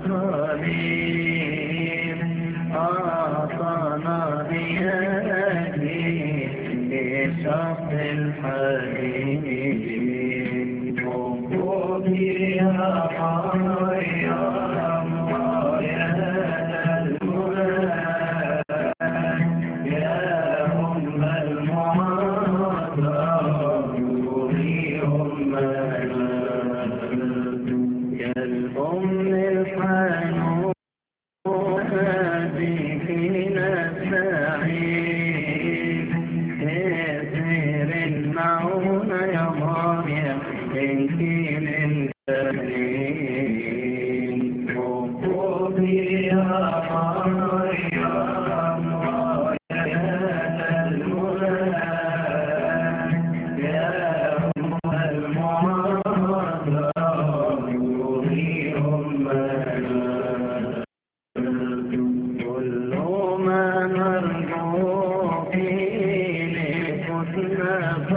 الصليب أعطانا بيده لشق الحديد قوم يا مريم ويا المنى يا أم المعظم أم يا الأم الحنون هذه فينا السعيد تسير المعون يا مريم انت للكريم قومي يا مريم ويا المنى يا أم المعظم أم كل ما نرجو فيه لحسن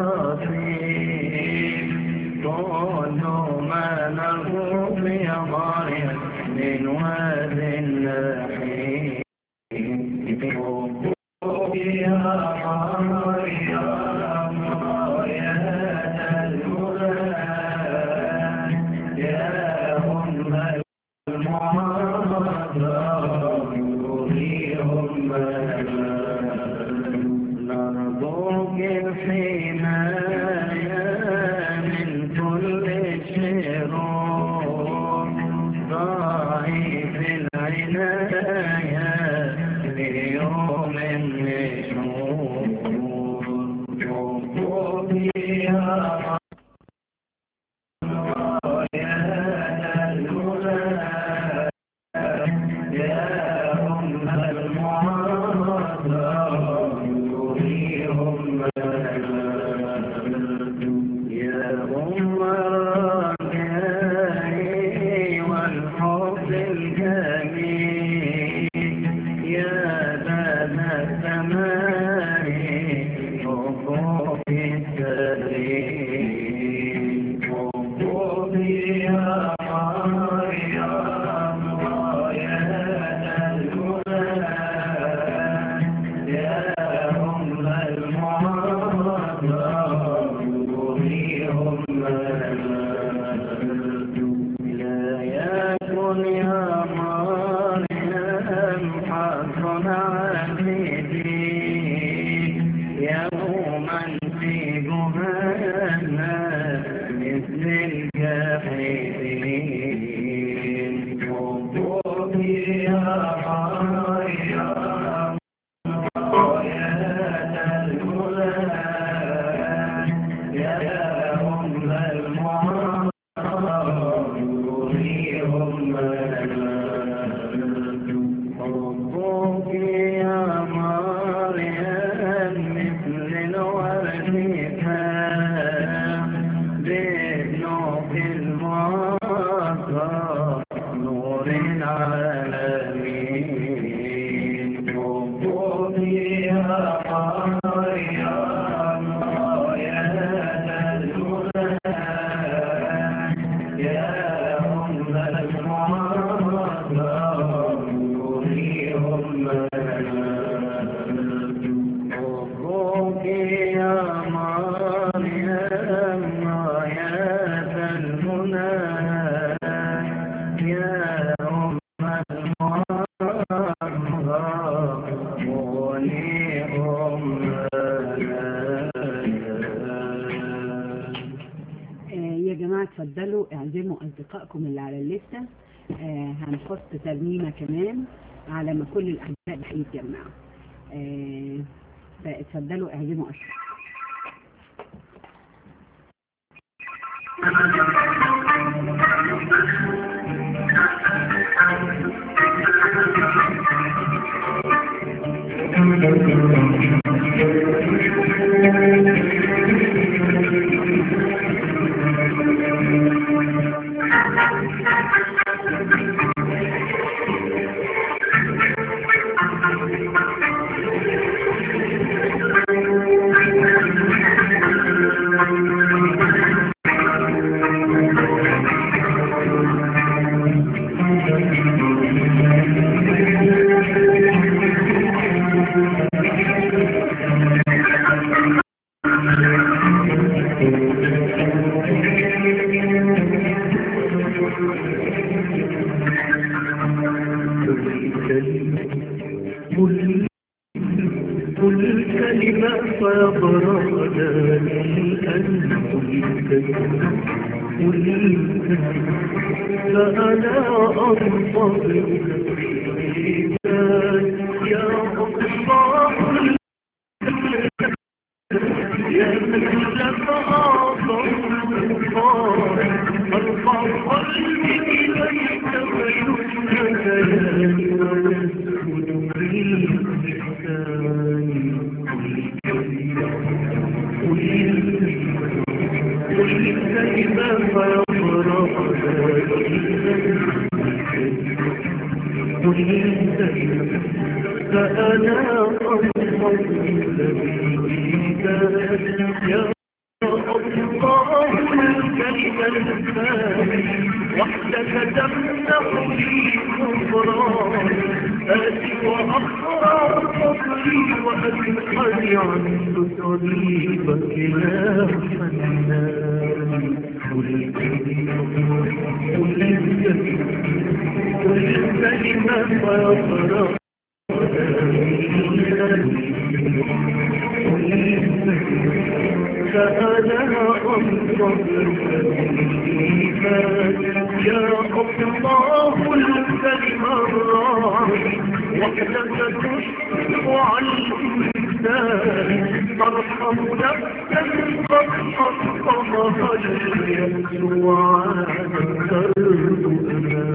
خطيب كل ما نرجو يا مريم من واد النحيب يا مريم ويا المنى يا أم نرجوك الحماية من كل شرور ضعيف العناية ليوم النشور حبك يا يا المنى يا أم المعظم يا أم الرجاء والحب الجميل يا باب السماء حبك الكريم حبك يا مريم ويا المنى يا أم المعظم لا يكن يا مريم حظ عابدين يوما في جهنم مثل الجحيم حبك يا مريم ويا المنى يا أم المعظم حبك يا مريم مثل الورد بالنوب المعطر نور العالمين حبك يا مريم ويا المنى يا أم المعظم حبك يا مريم رايات المنى يا أم المعظم ولي أمنا آه، يا جماعة اتفضلوا اعزموا أصدقائكم اللي على الليستة آه، هنحط ترنيمة كمان على ما كل الأحباء هيتجمعوا آه، فاتفضلوا اعزموا أصدقائكم Thank you. كل كل كلمة فيبرأ لي أن كل فأنا أنتظر يا الله يا من لك أعظم الله أرفع قلبي إليك ويسكت يا ويسكت باللسان قل كلمة فيفرق قل فأنا أنصر يا الله الكلمة الثاني وحدك تمنح لي كفران آتي وأقرأ فضلي وأسأل عن تصريبك يا حنان قل قل قل الكلمة فيقرأ فأنا أنظر يا الله الكلمة الراعي وحدك تشفق على الإنسان ترحم نفسا قد حطمها اليأس وعاد درب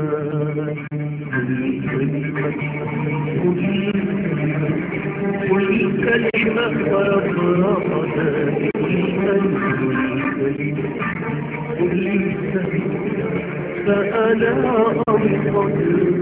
كل كلمة ويقرأ فأنا أنظر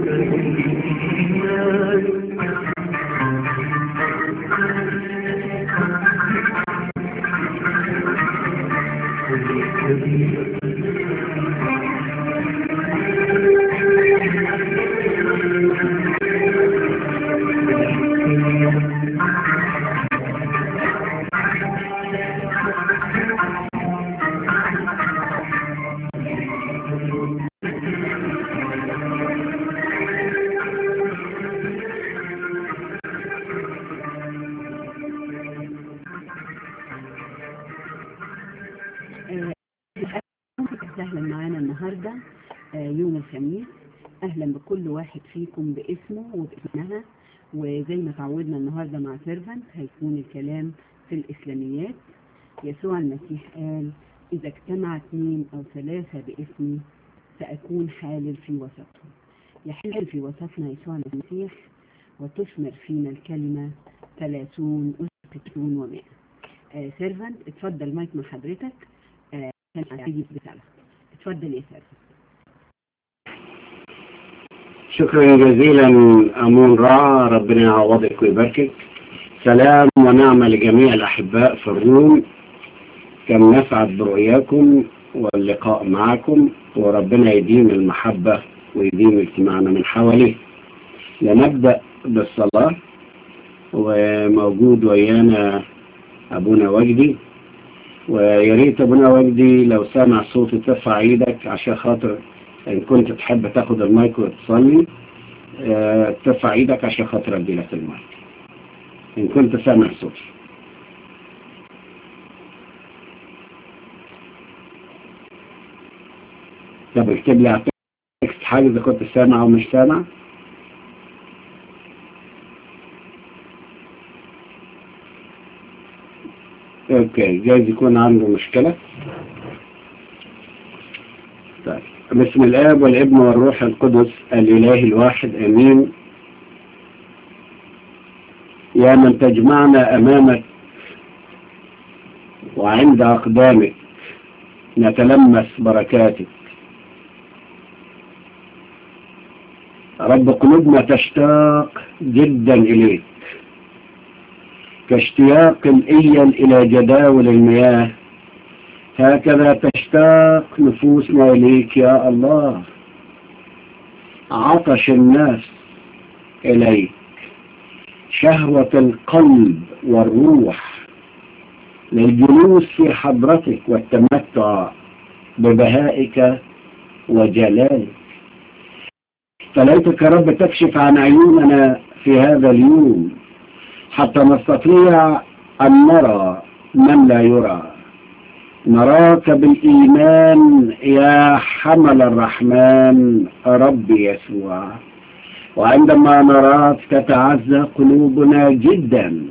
أهلا معانا النهاردة آه، يوم الخميس أهلا بكل واحد فيكم باسمه وباسمها وزي ما تعودنا النهاردة مع سيرفنت هيكون الكلام في الإسلاميات يسوع المسيح قال إذا اجتمع اثنين أو ثلاثة باسمي سأكون حالل في وسطهم يحل في وسطنا يسوع المسيح وتثمر فينا الكلمة ثلاثون وستون ومائة آه سيرفنت اتفضل مايك مع حضرتك آه كان عايز رسالة اتفضل يا سيرفنت شكرا جزيلا أمون را ربنا يعوضك ويباركك سلام ونعمة لجميع الأحباء في الروم كم نسعد برؤياكم واللقاء معكم وربنا يديم المحبة ويديم اجتماعنا من حواليه لنبدأ بالصلاة وموجود ويانا أبونا وجدي ويا ريت أبونا وجدي لو سامع صوتي ترفع ايدك عشان خاطر إن كنت تحب تاخد المايك وتصلي اه ترفع ايدك عشان خاطر أدي لك المايك إن كنت سامع صوتي طب اكتب لي على التكست حاجة إذا كنت سامع أو مش سامع اوكي جايز يكون عنده مشكلة طيب بسم الآب والابن والروح القدس الإله الواحد أمين يا من تجمعنا أمامك وعند أقدامك نتلمس بركاتك رب قلوبنا تشتاق جدا إليك كاشتياق الإيل إلى جداول المياه هكذا تشتاق نفوسنا إليك يا الله عطش الناس إليك شهوة القلب والروح للجلوس في حضرتك والتمتع ببهائك وجلالك فليتك يا رب تكشف عن عيوننا في هذا اليوم حتى نستطيع أن نرى من لا يرى نراك بالإيمان يا حمل الرحمن رب يسوع وعندما نراك تتعزى قلوبنا جدا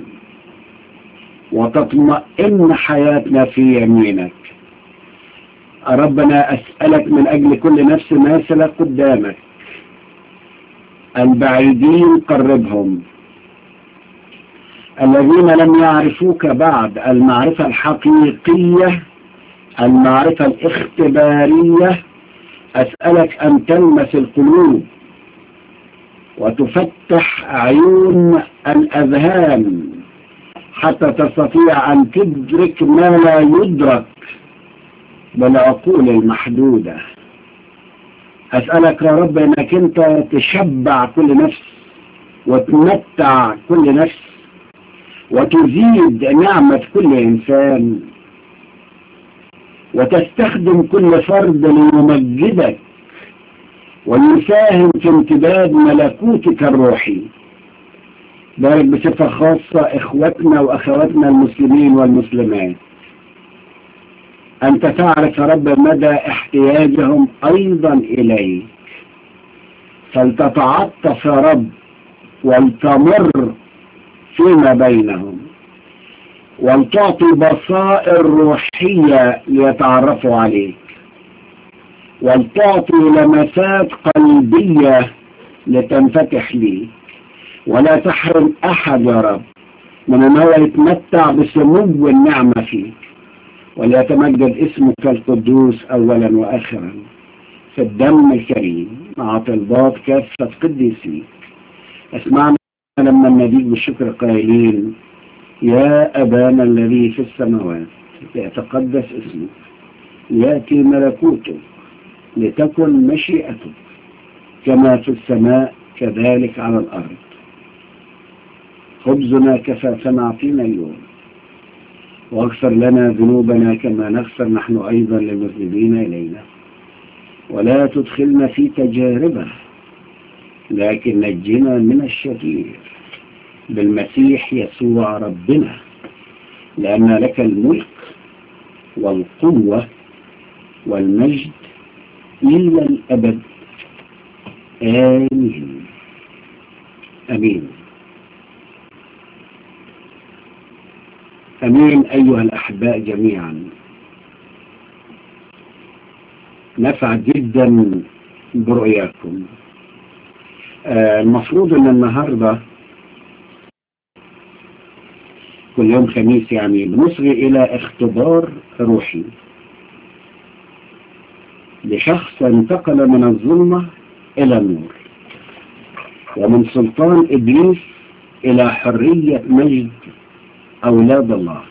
وتطمئن حياتنا في يمينك ربنا أسألك من أجل كل نفس ماثلة قدامك البعيدين قربهم الذين لم يعرفوك بعد المعرفة الحقيقية المعرفة الاختبارية أسألك أن تلمس القلوب وتفتح عيون الأذهان حتى تستطيع أن تدرك ما لا يدرك بالعقول المحدودة أسألك يا رب أنك أنت تشبع كل نفس وتمتع كل نفس وتزيد نعمة كل إنسان وتستخدم كل فرد ليمجدك ويساهم في امتداد ملكوتك الروحي بارك بصفة خاصة إخوتنا وأخواتنا المسلمين والمسلمات أنت تعرف يا رب مدى احتياجهم أيضا إليك فلتتعطف يا رب ولتمر فيما بينهم ولتعطي بصائر روحية ليتعرفوا عليك ولتعطي لمسات قلبية لتنفتح ليك ولا تحرم أحد يا رب من أن هو يتمتع بسمو النعمة فيك وليتمجد اسمك القدوس أولا وآخرا في الدم الكريم مع طلبات كافة قديسيك اسمعنا لما نديك بالشكر قائلين يا أبانا الذي في السماوات يتقدس اسمك يأتي ملكوتك لتكن مشيئتك كما في السماء كذلك على الأرض خبزنا كفافنا أعطينا اليوم واغفر لنا ذنوبنا كما نغفر نحن أيضا للمذنبين إلينا ولا تدخلنا في تجاربة لكن نجنا من الشرير بالمسيح يسوع ربنا لأن لك الملك والقوة والمجد إلى الأبد آمين أمين أمين أيها الأحباء جميعا نفع جدا برؤياكم آه المفروض أن النهاردة كل يوم خميس يعني بنصغي إلى اختبار روحي لشخص انتقل من الظلمة إلى النور ومن سلطان إبليس إلى حرية مجد أولاد الله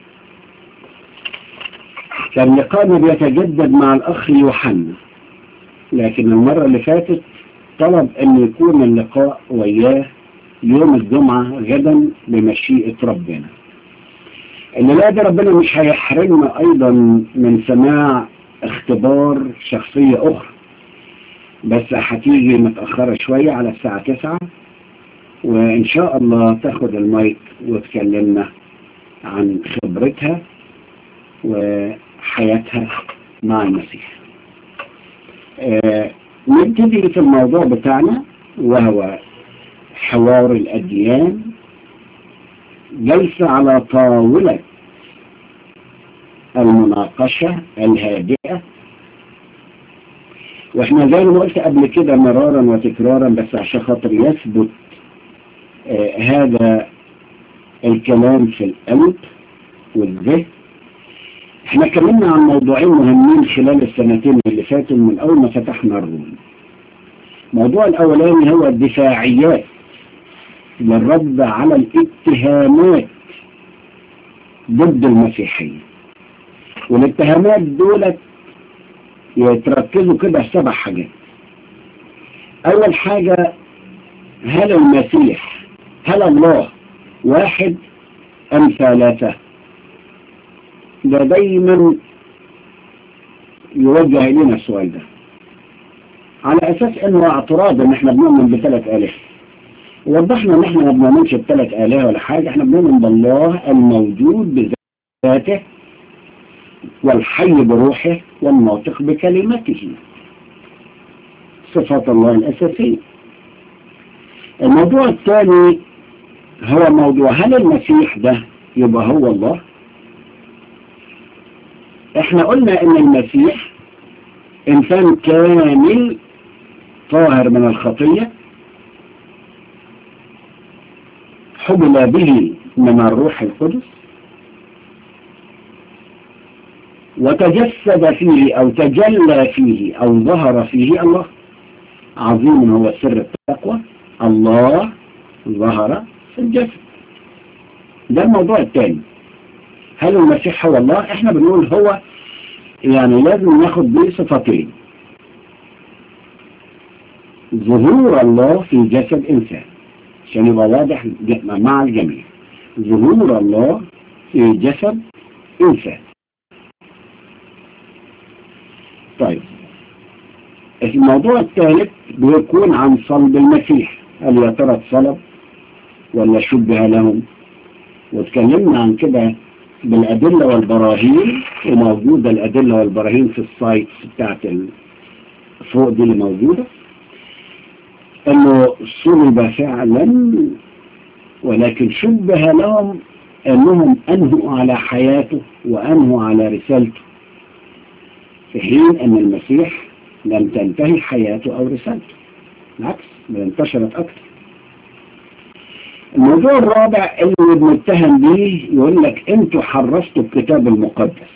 كان لقاءنا بيتجدد مع الأخ يوحنا لكن المرة اللي فاتت طلب أن يكون اللقاء وياه يوم الجمعة غدا بمشيئة ربنا اللي لا ده ربنا مش هيحرمنا أيضا من سماع اختبار شخصية أخرى بس هتيجي متأخرة شوية على الساعة تسعة وإن شاء الله تاخد المايك وتكلمنا عن خبرتها وحياتها مع المسيح آه نبتدي في الموضوع بتاعنا وهو حوار الأديان جلسة على طاولة المناقشة الهادئة واحنا زي ما قلت قبل كده مرارا وتكرارا بس عشان خاطر يثبت آه هذا الكلام في القلب والذهن احنا اتكلمنا عن موضوعين مهمين خلال السنتين اللي فاتوا من اول ما فتحنا الروم الموضوع الاولاني هو الدفاعيات للرد على الاتهامات ضد المسيحية والاتهامات دولت يتركزوا كده في سبع حاجات اول حاجة هل المسيح هل الله واحد ام ثلاثة ده دايما يوجه الينا السؤال ده على اساس انه اعتراض ان احنا بنؤمن بثلاث الهه وضحنا ان احنا ما بنؤمنش بثلاث الهه ولا حاجه احنا بنؤمن بالله الموجود بذاته والحي بروحه والناطق بكلمته صفات الله الاساسيه الموضوع الثاني هو موضوع هل المسيح ده يبقى هو الله احنا قلنا ان المسيح انسان كامل طاهر من الخطية حبل به من الروح القدس وتجسد فيه او تجلى فيه او ظهر فيه الله عظيم هو سر التقوى الله ظهر في الجسد ده الموضوع الثاني هل المسيح هو الله احنا بنقول هو يعني لازم ناخد بيه صفتين ظهور الله في جسد انسان عشان يبقى واضح مع الجميع ظهور الله في جسد انسان طيب الموضوع الثالث بيكون عن صلب المسيح هل يا ترى اتصلب ولا شبه لهم واتكلمنا عن كده بالأدلة والبراهين وموجودة الأدلة والبراهين في السايتس بتاعت فوق دي اللي موجودة انه صلب فعلا ولكن شبه لهم انهم انهوا على حياته وانهوا على رسالته في حين ان المسيح لم تنتهي حياته او رسالته بالعكس بل انتشرت اكثر الموضوع الرابع اللي بنتهم بيه يقول لك انتوا حرفتوا الكتاب المقدس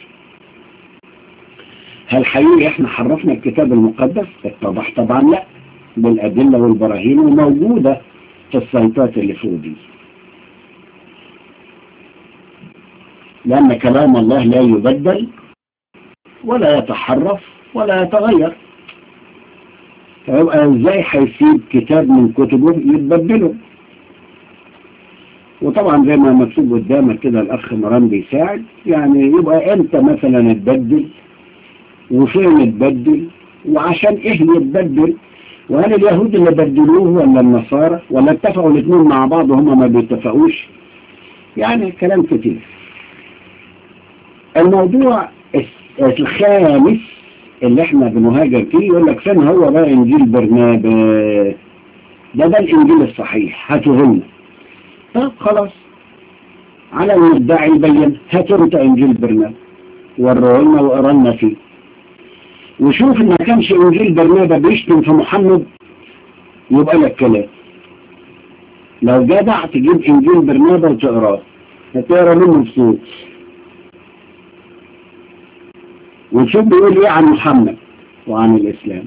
هل حقيقي احنا حرفنا الكتاب المقدس اتضح طبعا لا بالادله والبراهين وموجوده في السيطات اللي فوق دي لان كلام الله لا يبدل ولا يتحرف ولا يتغير فيبقى ازاي هيسيب كتاب من كتبه يتبدله وطبعا زي ما مكتوب قدامك كده الاخ مرام بيساعد يعني يبقى انت مثلا اتبدل وفين اتبدل وعشان ايه يتبدل وهل اليهود اللي بدلوه ولا النصارى ولا اتفقوا الاثنين مع بعض وهم ما بيتفقوش يعني كلام كتير الموضوع الخامس اللي احنا بنهاجر فيه يقول لك فين هو بقى انجيل برنابا ده ده الانجيل الصحيح هاته لنا طب خلاص على المدعي البين هاتوا انت انجيل برنابا وروه لنا وقرنا فيه وشوف ان ما كانش انجيل برنابا بيشتم في محمد يبقى لك كلام لو جدع تجيب انجيل برنابا وتقراه هتقرا منه بصوت ونشوف بيقول ايه عن محمد وعن الاسلام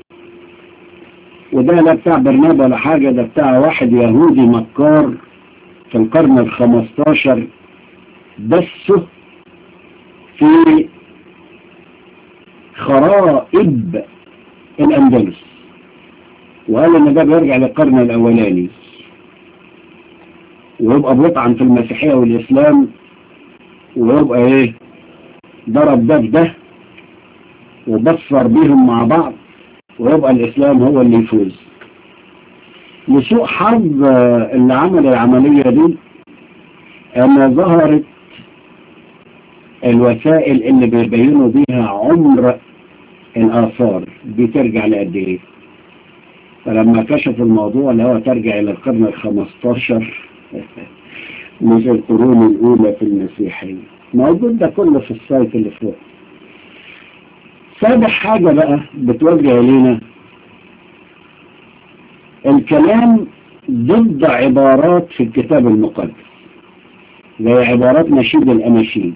وده لا بتاع برنابا ولا حاجة ده بتاع واحد يهودي مكار في القرن الخمستاشر بسه في خرائب الأندلس وقال ان ده بيرجع للقرن الأولاني ويبقى بيطعن في المسيحية والإسلام ويبقى ايه ضرب ده في ده وبصر بيهم مع بعض ويبقى الإسلام هو اللي يفوز لسوء حظ اللي عمل العملية دي أن ظهرت الوسائل اللي بيبينوا بيها عمر الآثار دي ترجع لقد إيه فلما كشفوا الموضوع اللي هو ترجع إلى القرن الخمستاشر مش القرون الأولى في المسيحية موجود ده كله في السايت اللي فوق سابع حاجة بقى بتوجه إلينا الكلام ضد عبارات في الكتاب المقدس زي عبارات نشيد الأناشيد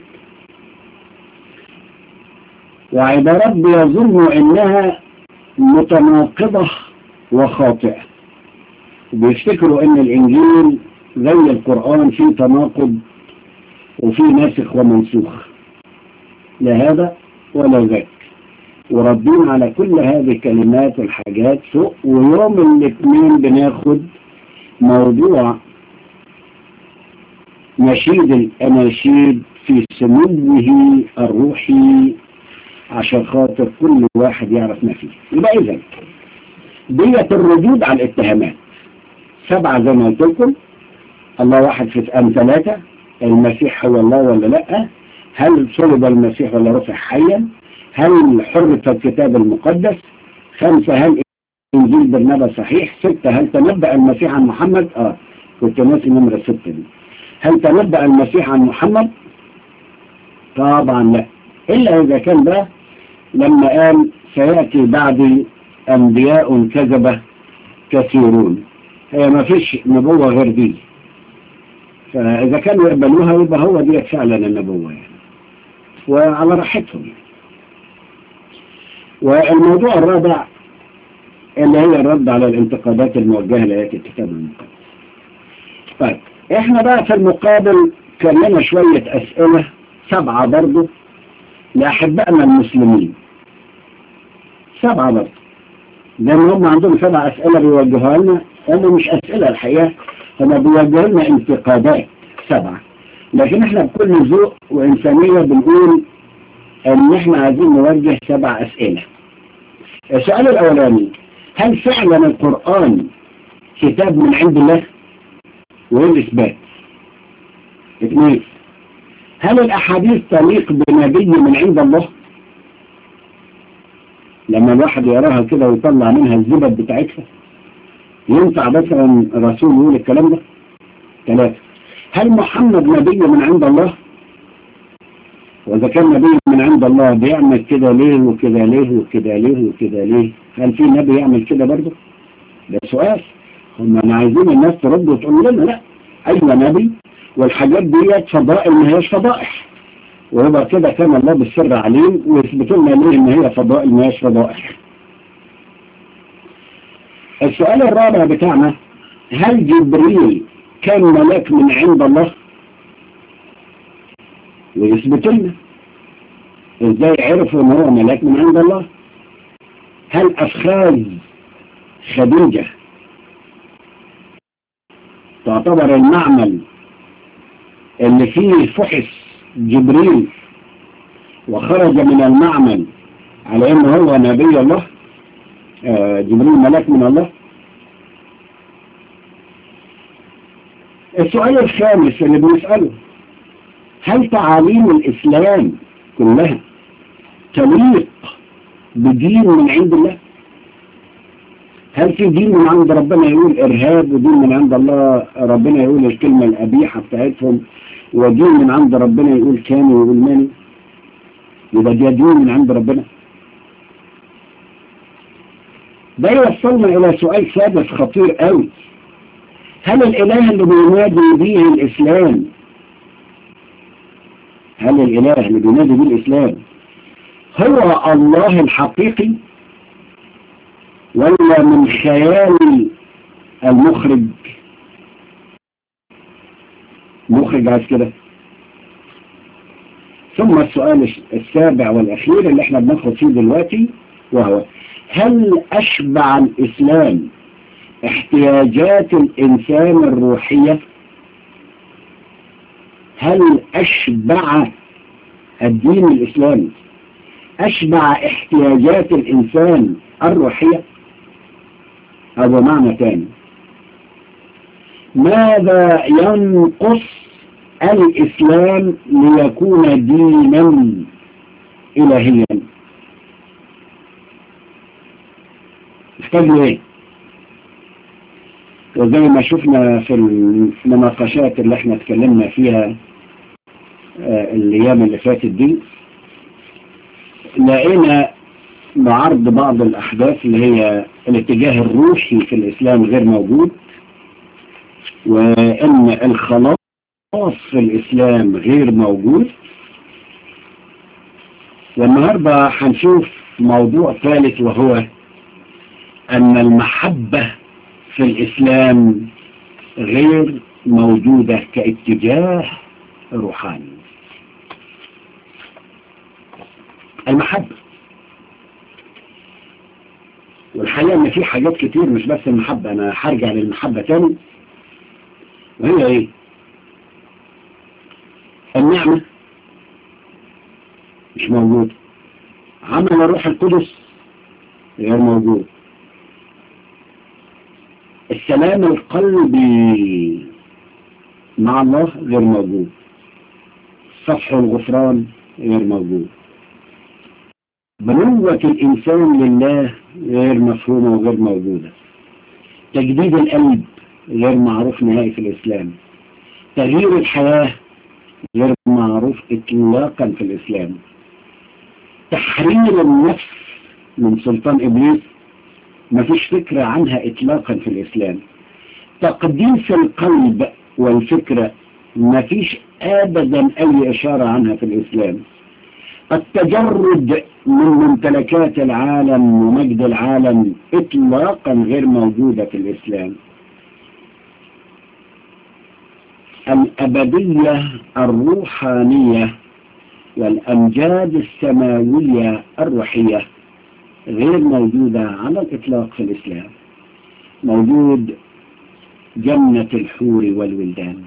وعبارات بيظنوا انها متناقضة وخاطئة بيفتكروا ان الانجيل زي القرآن فيه تناقض وفيه ناسخ ومنسوخ لا هذا ولا ذاك وردين على كل هذه الكلمات والحاجات فوق ويوم الاثنين بناخد موضوع نشيد الأناشيد في سموه الروحي عشان خاطر كل واحد يعرف ما فيه يبقى إذا ديت الردود على الاتهامات سبعة زي ما قلت لكم الله واحد في أم ثلاثة المسيح هو الله ولا لا هل صلب المسيح ولا رفع حيا هل حرف الكتاب المقدس خمسة هل إنجيل برنابا صحيح ستة هل تنبأ المسيح عن محمد آه كنت ناسي نمرة ستة دي هل تنبأ المسيح عن محمد طبعا لا إلا إذا كان ده لما قال سيأتي بعد أنبياء كذبة كثيرون هي ما فيش نبوة غير دي فإذا كانوا يقبلوها يبقى هو دي فعلا النبوة يعني وعلى راحتهم يعني. والموضوع الرابع اللي هي الرد على الانتقادات الموجهة لآيات الكتاب المقدس طيب احنا بقى في المقابل كان لنا شوية أسئلة سبعة برضو لأحبائنا المسلمين سبعة برضو لأن هم عندهم سبع أسئلة بيوجهوها لنا هم مش أسئلة الحقيقة هم بيوجهوا لنا انتقادات سبعة لكن احنا بكل ذوق وإنسانية بنقول ان احنا عايزين نوجه سبع أسئلة السؤال الأولاني هل فعلا القرآن كتاب من عند الله وإيه الإثبات اثنين هل الأحاديث تليق بنبي من عند الله لما الواحد يراها كده ويطلع منها الزبد بتاعتها ينفع مثلا رسول يقول الكلام ده ثلاثة هل محمد نبي من عند الله وإذا كان نبي من عند الله بيعمل كده ليه وكده ليه وكده ليه وكده ليه هل في نبي يعمل كده برضه ده سؤال هم أنا عايزين الناس ترد وتقول لنا لا أيوة نبي والحاجات ديت فضائل ما هياش فضائح ويبقى كده كان الله بالسر عليم ويثبتوا لنا ليه ان هي فضائل ما هياش فضائح السؤال الرابع بتاعنا هل جبريل كان ملاك من عند الله ويثبت لنا ازاي عرفوا ان هو ملاك من عند الله هل افخاذ خديجة تعتبر المعمل اللي فيه فحص جبريل وخرج من المعمل على انه هو نبي الله آه جبريل ملاك من الله السؤال الخامس اللي بنسأله هل تعاليم الإسلام كلها تليق بدين من عند الله هل في دين من عند ربنا يقول إرهاب ودين من عند الله ربنا يقول الكلمة القبيحة بتاعتهم ودين من عند ربنا يقول كان ويقول ماني يبقى ده دين من عند ربنا ده يوصلنا إلى سؤال سادس خطير قوي هل الإله اللي بينادي به الإسلام هل الإله اللي بينادي به الإسلام هو الله الحقيقي ولا من خيال المخرج مخرج عايز كده ثم السؤال السابع والأخير اللي احنا بناخد فيه دلوقتي وهو هل أشبع الإسلام احتياجات الإنسان الروحية هل أشبع الدين الإسلامي أشبع احتياجات الإنسان الروحية أو بمعنى تاني ماذا ينقص الإسلام ليكون دينا إلهيا محتاج ايه وزي ما شفنا في المناقشات اللي احنا اتكلمنا فيها الايام اللي فاتت دي لقينا بعرض بعض الاحداث اللي هي الاتجاه الروحي في الاسلام غير موجود وان الخلاص في الاسلام غير موجود والنهاردة هنشوف موضوع ثالث وهو ان المحبة في الاسلام غير موجودة كاتجاه روحاني المحبة والحقيقة ان في حاجات كتير مش بس المحبة انا هرجع للمحبة تاني وهي ايه النعمة مش موجودة عمل الروح القدس غير موجود السلام القلبي مع الله غير موجود صفح الغفران غير موجود بنوة الإنسان لله غير مفهومة وغير موجودة تجديد القلب غير معروف نهائي في الإسلام تغيير الحياة غير معروف إطلاقا في الإسلام تحرير النفس من سلطان إبليس ما فيش فكرة عنها إطلاقا في الإسلام تقديس القلب والفكرة ما فيش أبدا أي إشارة عنها في الإسلام التجرد من ممتلكات العالم ومجد العالم إطلاقا غير موجودة في الإسلام الأبدية الروحانية والأمجاد السماوية الروحية غير موجودة على الإطلاق في الإسلام موجود جنة الحور والولدان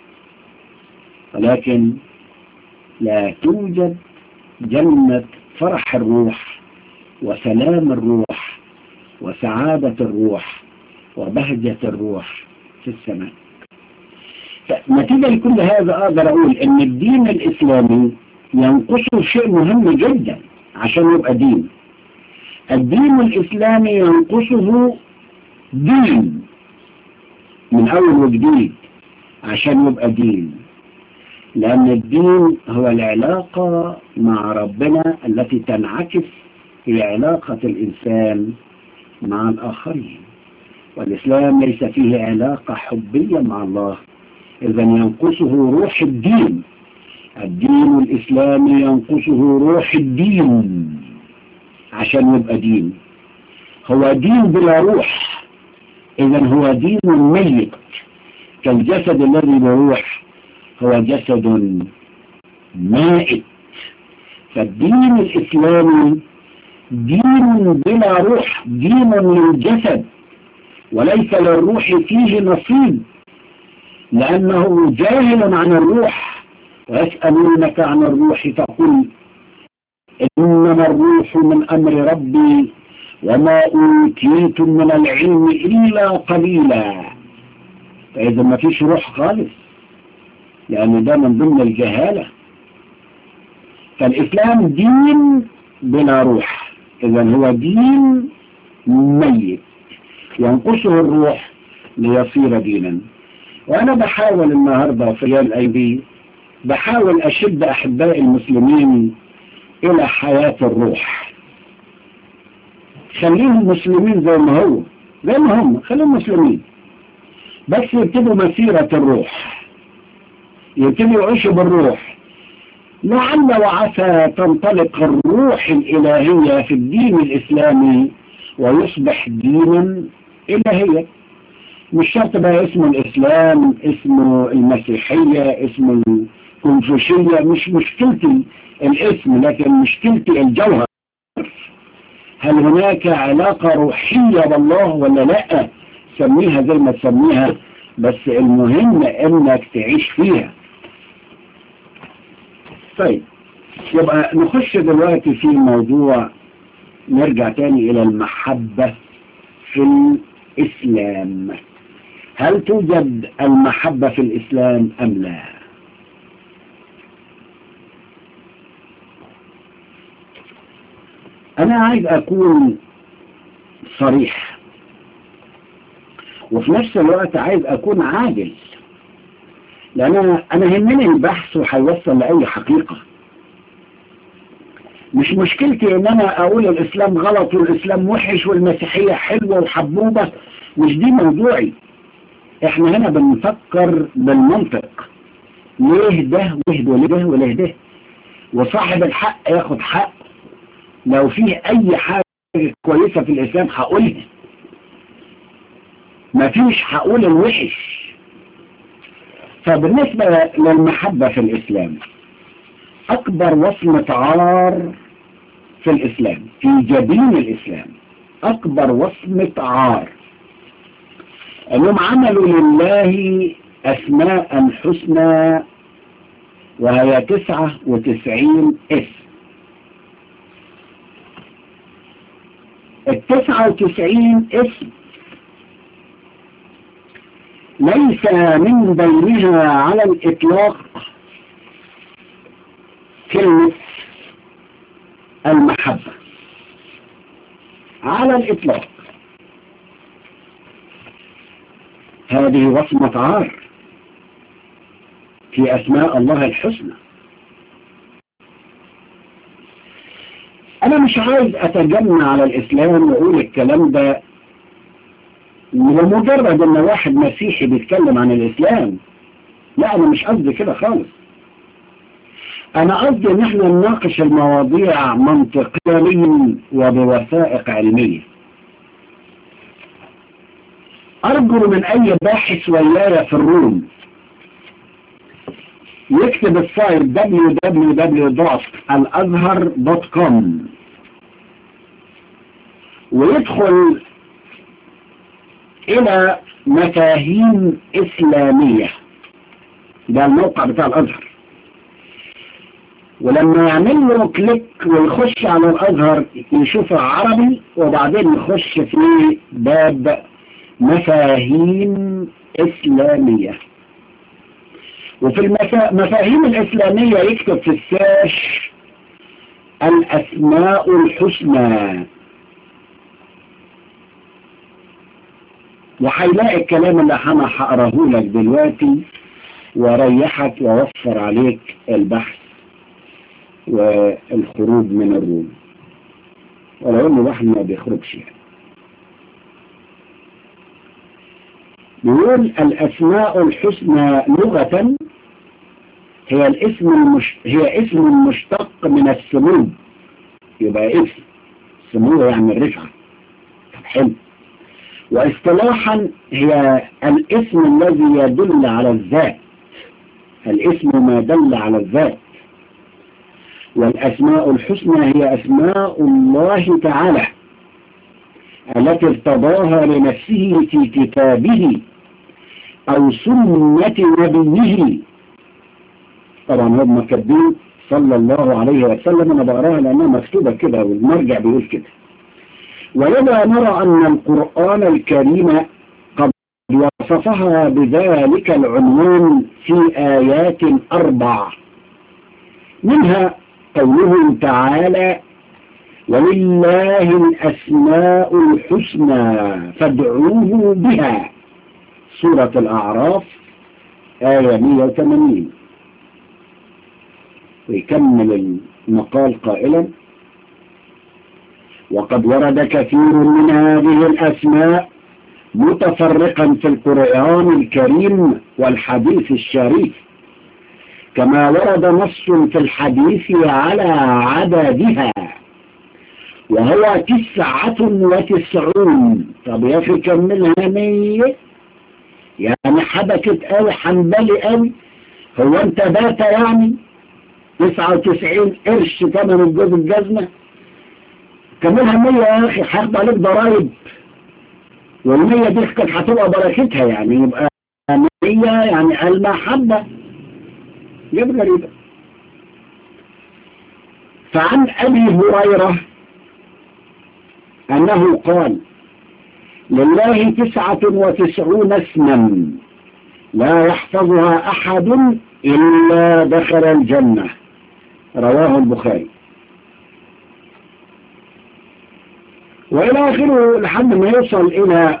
ولكن لا توجد جنة فرح الروح وسلام الروح وسعادة الروح وبهجة الروح في السماء نتيجة لكل هذا أقدر أقول أن الدين الإسلامي ينقصه شيء مهم جدا عشان يبقى دين الدين الإسلامي ينقصه دين من أول وجديد عشان يبقى دين لأن الدين هو العلاقة مع ربنا التي تنعكس في علاقة الإنسان مع الآخرين والإسلام ليس فيه علاقة حبية مع الله إذا ينقصه روح الدين الدين الإسلامي ينقصه روح الدين عشان يبقى دين هو دين بلا روح إذا هو دين ميت كالجسد الذي بروح هو جسد مائت فالدين الإسلامي دين بلا روح دين للجسد وليس للروح فيه نصيب لأنه جاهل عن الروح ويسألونك عن الروح فقل إنما الروح من أمر ربي وما أوتيتم من العلم إلا قليلا فإذا ما فيش روح خالص لأن ده من ضمن الجهالة فالإسلام دين بلا روح إذا هو دين ميت ينقصه الروح ليصير دينا وأنا بحاول النهاردة في ريال أيدي بحاول أشد أحباء المسلمين إلى حياة الروح خليهم مسلمين زي ما هو زي ما هم خليهم مسلمين بس يبتدوا مسيرة الروح يبتدوا يعيشوا بالروح لعل وعسى تنطلق الروح الإلهية في الدين الإسلامي ويصبح دينا إلهيا مش شرط بقى اسمه الإسلام اسمه المسيحية اسمه الكونفوشية مش مشكلتي الاسم لكن مشكلتي الجوهر هل هناك علاقة روحية بالله ولا لا سميها زي ما تسميها بس المهم انك تعيش فيها طيب يبقى نخش دلوقتي في موضوع نرجع تاني الى المحبة في الاسلام هل توجد المحبة في الاسلام ام لا انا عايز اكون صريح وفي نفس الوقت عايز اكون عادل لان انا انا يهمني البحث وهيوصل لاي حقيقة مش مشكلتي ان انا اقول الاسلام غلط والاسلام وحش والمسيحية حلوة وحبوبة مش دي موضوعي احنا هنا بنفكر بالمنطق ليه ده ويه ده وليه وليه ده وصاحب الحق ياخد حق لو فيه اي حاجة كويسة في الاسلام هقولها مفيش هقول الوحش فبالنسبة للمحبة في الاسلام اكبر وصمة عار في الاسلام في جبين الاسلام اكبر وصمة عار انهم عملوا لله اسماء حسنى وهي تسعة وتسعين اسم 99 اسم ليس من بينها على الإطلاق كلمة المحبة على الإطلاق هذه وصمة عار في أسماء الله الحسنى أنا مش عايز أتجمع على الإسلام وأقول الكلام ده لمجرد أن واحد مسيحي بيتكلم عن الإسلام لا أنا مش قصدي كده خالص أنا قصدي إن احنا نناقش المواضيع منطقيا وبوثائق علمية أرجو من أي باحث ولاية في الروم يكتب السايت www.الازهر.com ويدخل إلى مفاهيم إسلامية ده الموقع بتاع الأزهر ولما يعمل له كليك ويخش على الأزهر يشوف عربي وبعدين يخش في باب مفاهيم إسلامية وفي المفاهيم الإسلامية يكتب في الساش الأسماء الحسنى وهيلاقي الكلام اللي أنا هقراه لك دلوقتي وريحك ووفر عليك البحث والخروج من الروم ولو انه الواحد ما بيخرجش يعني بيقول الأسماء الحسنى لغة هي الاسم المش... هي اسم مشتق من السمو يبقى اسم سمو يعني الرفعة حلو واصطلاحا هي الاسم الذي يدل على الذات الاسم ما دل على الذات والأسماء الحسنى هي أسماء الله تعالى التي ارتضاها لنفسه في كتابه أو سنة نبيه طبعا هم كاتبين صلى الله عليه وسلم أنا بقراها لأنها مكتوبة كده والمرجع بيقول كده ولذا نرى أن القرآن الكريم قد وصفها بذلك العنوان في آيات أربع منها قوله تعالى ولله الأسماء الحسنى فادعوه بها سورة الأعراف آية 180 ويكمل المقال قائلا وقد ورد كثير من هذه الأسماء متفرقا في القرآن الكريم والحديث الشريف كما ورد نص في الحديث على عددها وهو تسعة وتسعون طب يا أخي كملها مية يعني حبكت قوي حنبلي قوي هو انت بات يعني تسعة وتسعين قرش تمن الجوز الجزمة كملها مية يا أخي هاخد عليك ضرايب والمية دي كانت هتبقى بركتها يعني يبقى مية يعني المحبة جاب غريبة فعن أبي هريرة أنه قال لله تسعة وتسعون اسما لا يحفظها أحد إلا دخل الجنة رواه البخاري وإلى آخره لحد ما يوصل إلى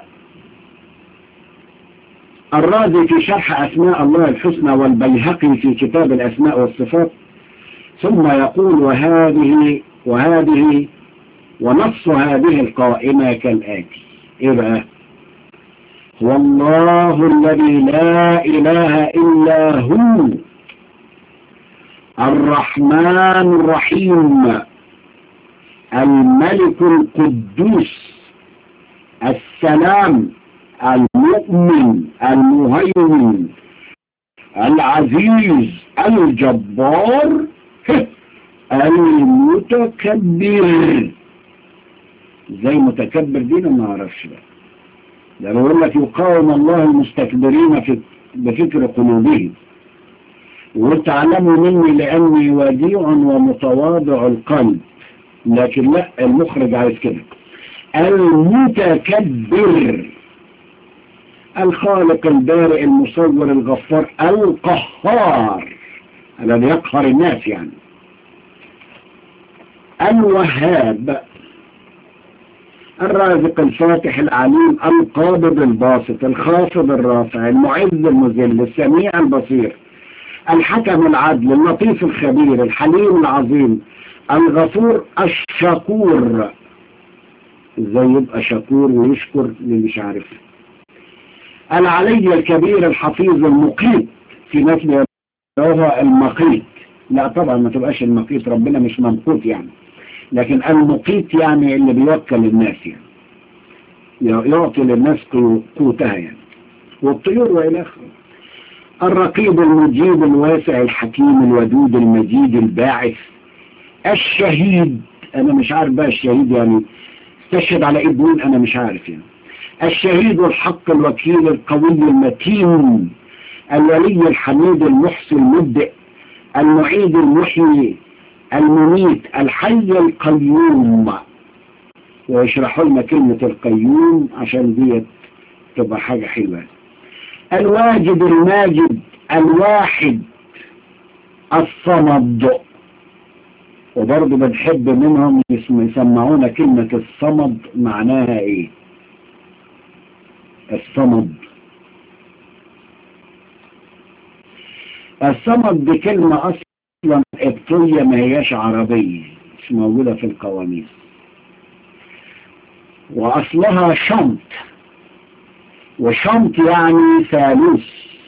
الرازي في شرح أسماء الله الحسنى والبيهقي في كتاب الأسماء والصفات ثم يقول وهذه وهذه ونص هذه القائمة كالآتي إيه بقى هو الله الذي لا إله إلا هو الرحمن الرحيم الملك القدوس السلام المؤمن المهيمن العزيز الجبار المتكبر زي متكبر دي انا ما اعرفش بقى ده بقول لك يقاوم الله المستكبرين في بفكر قلوبهم وتعلموا مني لاني وديع ومتواضع القلب لكن لا المخرج عايز كده المتكبر الخالق البارئ المصور الغفار القهار الذي يقهر الناس يعني الوهاب الرازق الفاتح العليم القابض الباسط الخافض الرافع المعز المذل السميع البصير الحكم العدل اللطيف الخبير الحليم العظيم الغفور الشكور ازاي يبقى شكور ويشكر اللي مش عارف العلي الكبير الحفيظ المقيت في ناس بيقولوها المقيت لا طبعا ما تبقاش المقيت ربنا مش ممقوت يعني لكن المقيت يعني اللي بيوكل الناس يعني يعطي للناس قوتها يعني والطيور والى اخره الرقيب المجيب الواسع الحكيم الودود المجيد الباعث الشهيد انا مش عارف بقى الشهيد يعني استشهد على ايد مين انا مش عارف يعني الشهيد الحق الوكيل القوي المتين الولي الحميد المحصي المبدئ المعيد المحيي المميت الحي القيوم ويشرحوا لنا كلمة القيوم عشان دي تبقى حاجة حلوة الواجد الماجد الواحد الصمد وبرضه بنحب منهم يسمعونا كلمة الصمد معناها ايه الصمد الصمد دي كلمة اصلا قبطية ما هياش عربية مش موجودة في القواميس واصلها شمط وشمط يعني ثالوث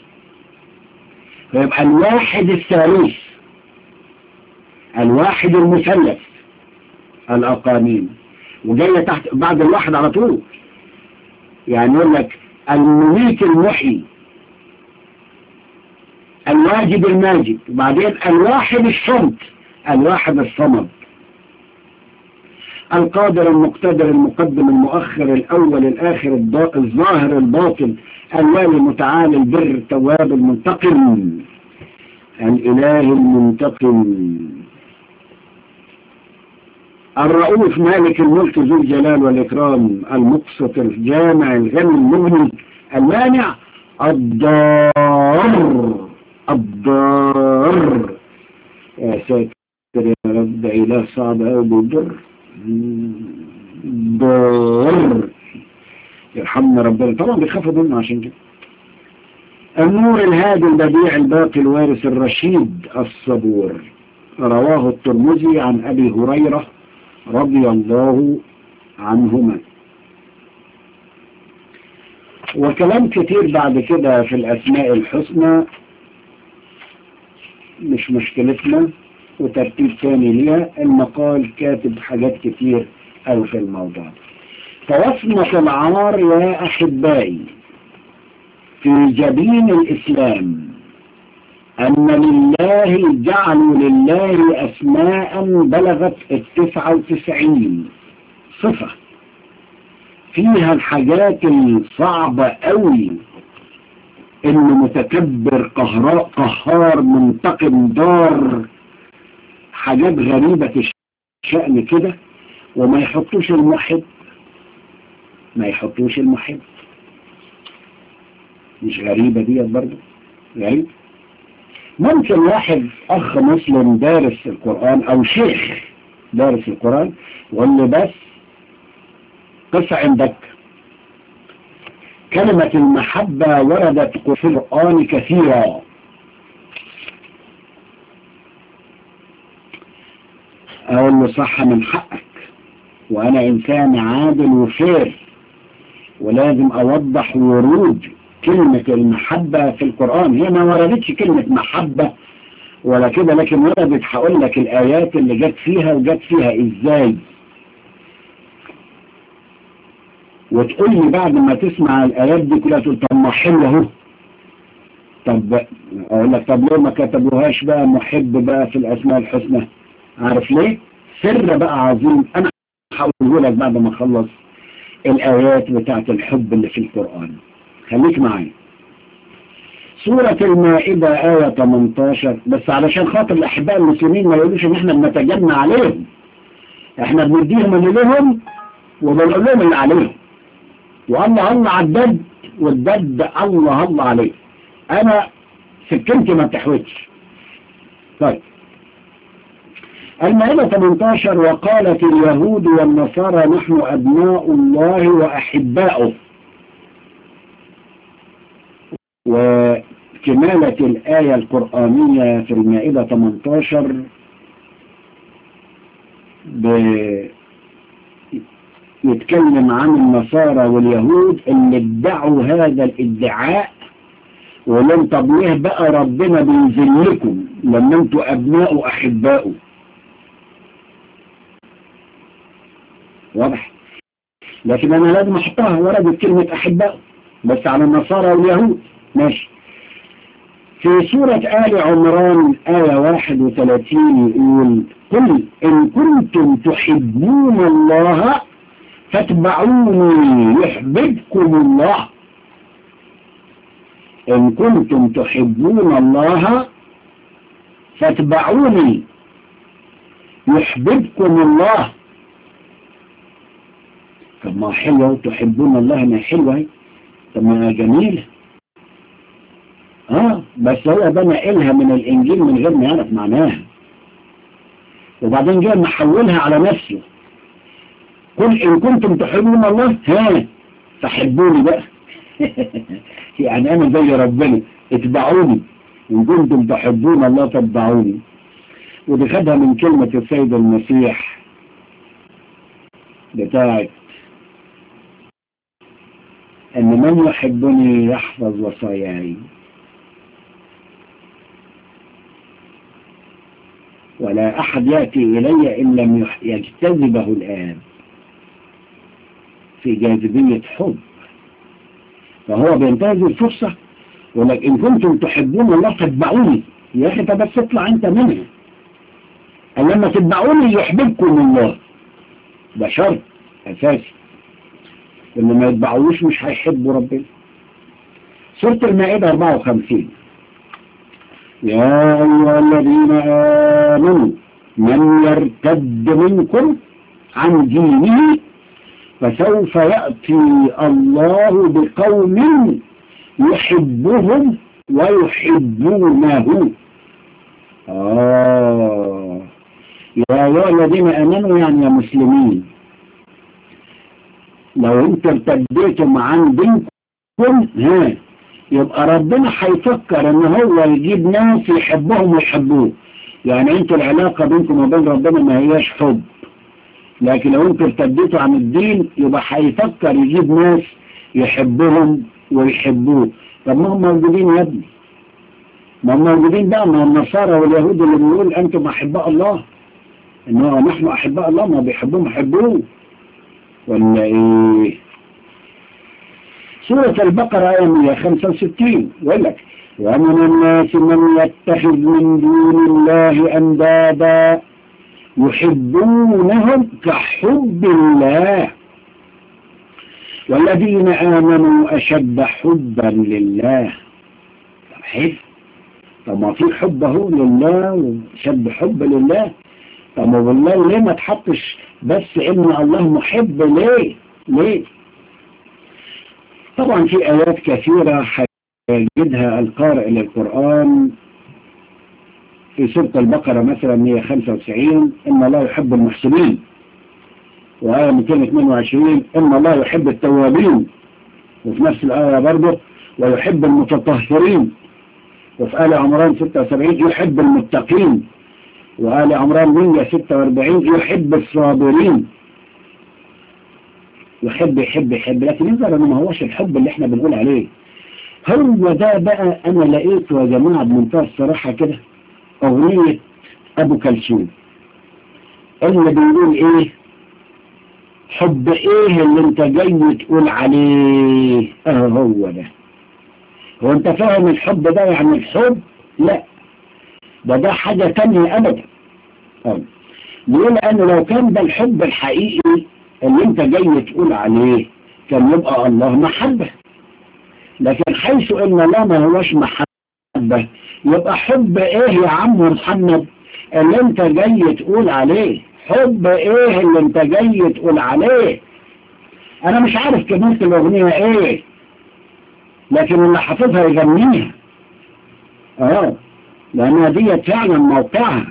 فيبقى الواحد الثالوث الواحد المثلث الأقانيم وجاية تحت بعد الواحد على طول يعني يقول لك المميت المحيي الواجب الماجد وبعدين الواحد الصمت الواحد الصمد القادر المقتدر المقدم المؤخر الأول الآخر الظاهر الباطن الوالي المتعالي البر التواب المنتقم الإله المنتقم الرؤوف مالك الملك ذو الجلال والإكرام المقسط الجامع الغني المغني المانع الضار الضار يا ساتر يا رب ده إله صعب أوي بيضر ضار يرحمنا ربنا طبعا بيخافوا منه عشان كده النور الهادي البديع الباقي الوارث الرشيد الصبور رواه الترمذي عن أبي هريرة رضي الله عنهما وكلام كتير بعد كده في الأسماء الحسنى مش مشكلتنا وترتيب ثاني ليها المقال كاتب حاجات كتير أو في الموضوع فوصمة العار يا أحبائي في جبين الإسلام أن لله جعلوا لله أسماء بلغت التسعة وتسعين صفة فيها الحاجات الصعبة قوي إنه متكبر قهراء قهار منتقم دار حاجات غريبة الشأن كده وما يحطوش المحب ما يحطوش المحب مش غريبة دي برضه غريب ممكن واحد أخ مسلم دارس القرآن أو شيخ دارس القرآن واللي بس قصة عندك كلمة المحبة وردت في القرآن كثيرا أقول له صح من حقك وأنا إنسان عادل وفير ولازم أوضح ورود كلمة المحبة في القرآن هي ما وردتش كلمة محبة ولا كده لكن وردت هقول لك الآيات اللي جت فيها وجت فيها إزاي وتقول لي بعد ما تسمع الآيات دي كلها تقول طب ما حلو اهو طب أقول لك طب ليه ما كتبوهاش بقى محب بقى في الأسماء الحسنى عارف ليه؟ سر بقى عظيم أنا هقوله لك بعد ما أخلص الآيات بتاعت الحب اللي في القرآن خليك معايا سورة المائدة آية 18 بس علشان خاطر الأحباء المسلمين ما يقولوش إن إحنا بنتجنى عليهم إحنا بنديهم اللي لهم وبنقول لهم اللي عليهم والله الله على الدد والدد الله الله عليه انا سكنتي ما بتحوتش طيب المائدة 18 وقالت اليهود والنصارى نحن أبناء الله وأحباؤه وكمالة الآية القرآنية في المائدة 18 ب... يتكلم عن النصارى واليهود اللي ادعوا هذا الادعاء ولم طب ليه بقى ربنا بيذلكم لما انتوا ابناء احباؤه واضح لكن انا لازم احطها ورد كلمة احباؤه بس على النصارى واليهود ماشي في سورة آل عمران آية 31 يقول قل إن كنتم تحبون الله فاتبعوني يحببكم الله إن كنتم تحبون الله فاتبعوني يحببكم الله طب ما حلوة تحبون الله ما حلوة طب ما جميلة اه بس هو ده نقلها من الانجيل من غير ما يعرف معناها وبعدين جاء محولها على نفسه قل ان كنتم تحبون الله ها فحبوني بقى يعني انا زي ربنا اتبعوني ان كنتم تحبون الله فاتبعوني ودي خدها من كلمة السيد المسيح بتاعت ان من يحبني يحفظ وصاياي ولا احد يأتي الي ان لم يجتذبه الان في جاذبية حب فهو بينتهز الفرصة ولك إن كنتم تحبون الله فاتبعوني يا أخي طب بس اطلع أنت منها قال لما تتبعوني يحببكم الله ده شرط أساسي إن ما يتبعوش مش هيحبوا ربنا سورة المائدة 54 يا أيها الذين آمنوا من يرتد منكم عن دينه فسوف يأتي الله بقوم يحبهم ويحبونه آه يا أيها الذين آمنوا يعني يا مسلمين لو انت ارتديتم عن دينكم ها يبقى ربنا هيفكر ان هو يجيب ناس يحبهم ويحبوه يعني انتوا العلاقة بينكم وبين ربنا ما هياش حب لكن لو انتوا ارتديتوا عن الدين يبقى هيفكر يجيب ناس يحبهم ويحبوه طب ما هم موجودين يا ابني ما هم موجودين بقى مع النصارى واليهود اللي بيقول انتم احباء الله انه نحن احباء الله ما بيحبوهم يحبوه ولا ايه سورة البقرة آية 165 يقول لك ومن الناس من يتخذ من دون الله أندادا يحبونهم كحب الله والذين آمنوا أشد حبا لله طب حلو طب ما في حب اهو لله وشد حب لله طب والله ليه ما تحطش بس ان الله محب ليه ليه طبعا في آيات كثيرة هيجدها القارئ للقرآن في سورة البقرة مثلا 195 إن الله يحب المحسنين وآية 222 إن الله يحب التوابين وفي نفس الآية برضه ويحب المتطهرين وفي آل عمران 76 يحب المتقين وآل عمران 146 يحب الصابرين يحب يحب يحب لكن يظهر انه ما هوش الحب اللي احنا بنقول عليه هو ده بقى انا لقيته يا جماعة بمنتهى الصراحة كده اغنية ابو كلثوم اللي بيقول ايه حب ايه اللي انت جاي تقول عليه اه هو ده هو انت فاهم الحب ده يعني الحب لا ده ده حاجة تانية ابدا بيقول ان لو كان ده الحب الحقيقي اللي انت جاي تقول عليه كان يبقى الله محبة لكن حيث ان الله ما هوش محبة يبقى حب ايه يا عم محمد اللي انت جاي تقول عليه حب ايه اللي انت جاي تقول عليه انا مش عارف كلمة الاغنية ايه لكن اللي حافظها يغنيها اه لانها دي فعلا موقعها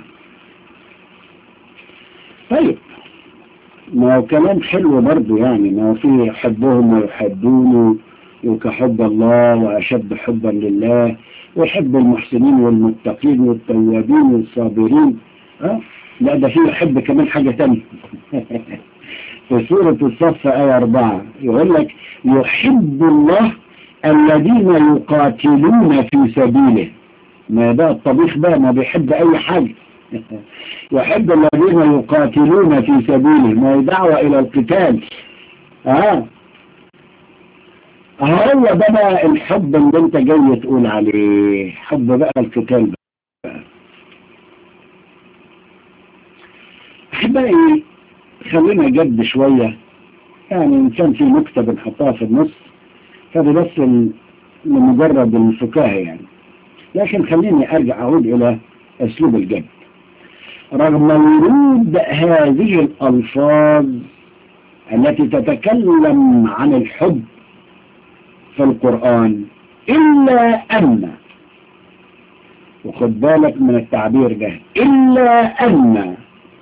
طيب ما هو كلام حلو برضو يعني ما هو فيه يحبهم ويحبونه وكحب الله وأشد حبا لله ويحب المحسنين والمتقين والتوابين والصابرين أه؟ لا ده فيه يحب كمان حاجة تانية في سورة الصف آية أربعة يقول لك يحب الله الذين يقاتلون في سبيله ما ده الطبيخ بقى ما بيحب أي حاجة يحب الذين يقاتلون في سبيله ما دعوة إلى القتال آه هو ده بقى الحب اللي انت جاي تقول عليه حب بقى القتال بقى احبائي خلينا جد شوية يعني ان كان في نكتة بنحطها في النص فده بس لمجرد الفكاهة يعني لكن خليني ارجع اعود الى اسلوب الجد رغم ورود هذه الالفاظ التي تتكلم عن الحب في القرآن إلا أن وخد بالك من التعبير ده إلا أن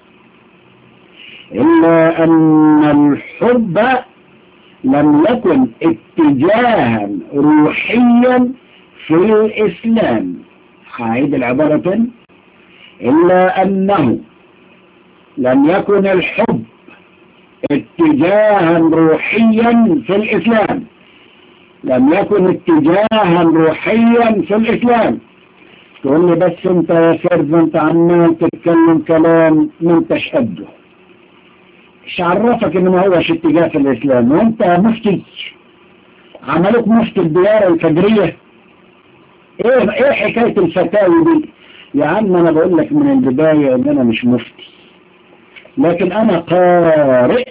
إلا أن الحب لم يكن اتجاها روحيا في الإسلام هعيد العبارة إلا أنه لم يكن الحب اتجاها روحيا في الإسلام لم يكن اتجاها روحيا في الإسلام تقول لي بس انت يا فرد انت عمال تتكلم كلام ما انتش قده ايش عرفك ان ما هوش اتجاه في الإسلام وانت مفتي عملوك مفتي الديار الفجرية ايه ايه حكاية الفتاوي دي يا عم انا بقول لك من البداية ان انا مش مفتي لكن انا قارئ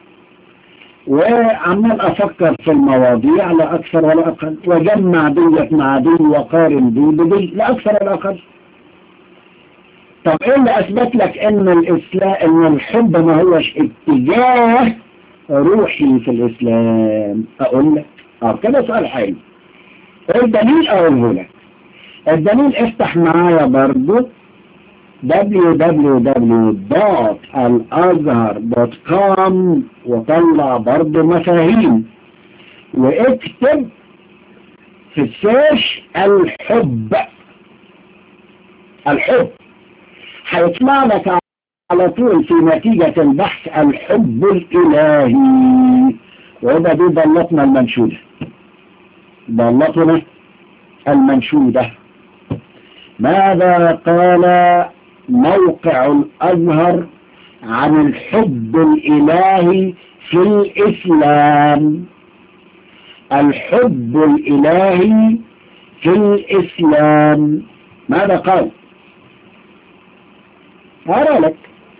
وعمال افكر في المواضيع لا اكثر ولا اقل وجمع ديت مع دي وقارن دي بدي لا اكثر ولا اقل طب ايه اللي اثبت لك ان الاسلام ان الحب ما هوش اتجاه روحي في الاسلام اقول لك اه كده سؤال حلو الدليل اقوله لك الدليل افتح معايا برضو www.alazhar.com وطلع برضو مفاهيم واكتب في السيرش الحب الحب هيطلع لك على طول في نتيجة البحث الحب الإلهي وده دي ضلتنا المنشودة ضلتنا المنشودة ماذا قال موقع الأزهر عن الحب الإلهي في الإسلام الحب الإلهي في الإسلام ماذا قال أرى لك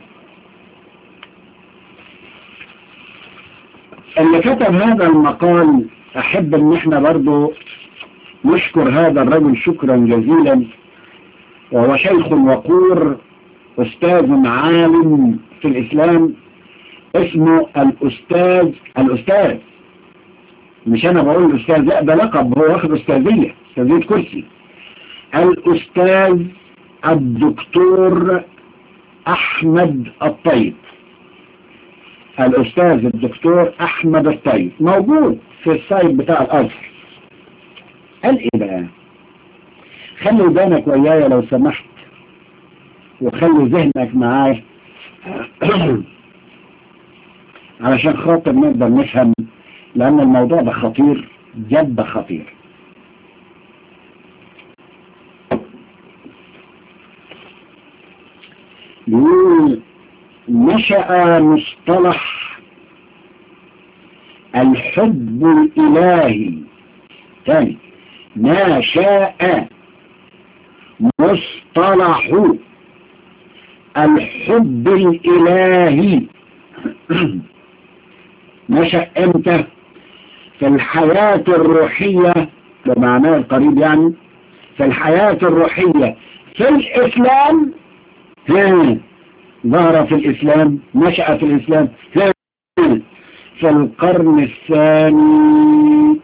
اللي كتب هذا المقال أحب أن احنا برضو نشكر هذا الرجل شكرا جزيلا وهو شيخ وقور أستاذ عالم في الإسلام اسمه الأستاذ الأستاذ مش أنا بقول الأستاذ لا ده لقب هو واخد أستاذية أستاذية كرسي الأستاذ الدكتور أحمد الطيب الأستاذ الدكتور أحمد الطيب موجود في السايت بتاع الأزهر قال إيه بقى خلي ودانك ويايا لو سمحت وخلي ذهنك معايا علشان خاطر نقدر نفهم لأن الموضوع ده خطير جد خطير يقول نشأ مصطلح الحب الإلهي ثاني ما شاء مصطلح الحب الإلهي نشأ امتى في الحياة الروحية بمعناه القريب يعني في الحياة الروحية في الإسلام ها ظهر في الإسلام نشأ في الإسلام ها في القرن الثاني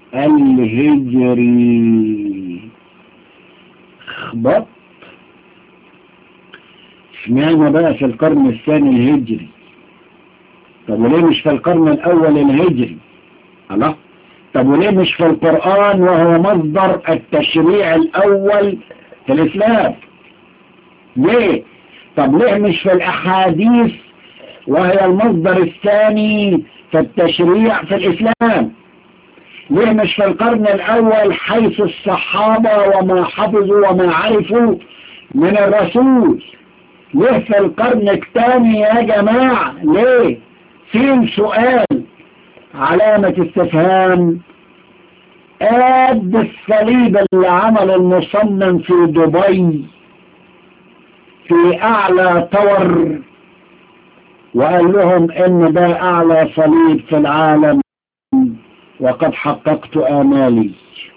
الهجري خبط اشمعنى بقى في القرن الثاني الهجري طب وليه مش في القرن الاول الهجري الله طب وليه مش في القرآن وهو مصدر التشريع الاول في الاسلام ليه طب ليه مش في الاحاديث وهي المصدر الثاني في التشريع في الاسلام ليه مش في القرن الاول حيث الصحابة وما حفظوا وما عرفوا من الرسول ليه في القرن الثاني يا جماعة ليه فين سؤال علامة استفهام قد الصليب اللي عمل المصمم في دبي في اعلى طور وقال لهم ان ده اعلى صليب في العالم وقد حققت امالي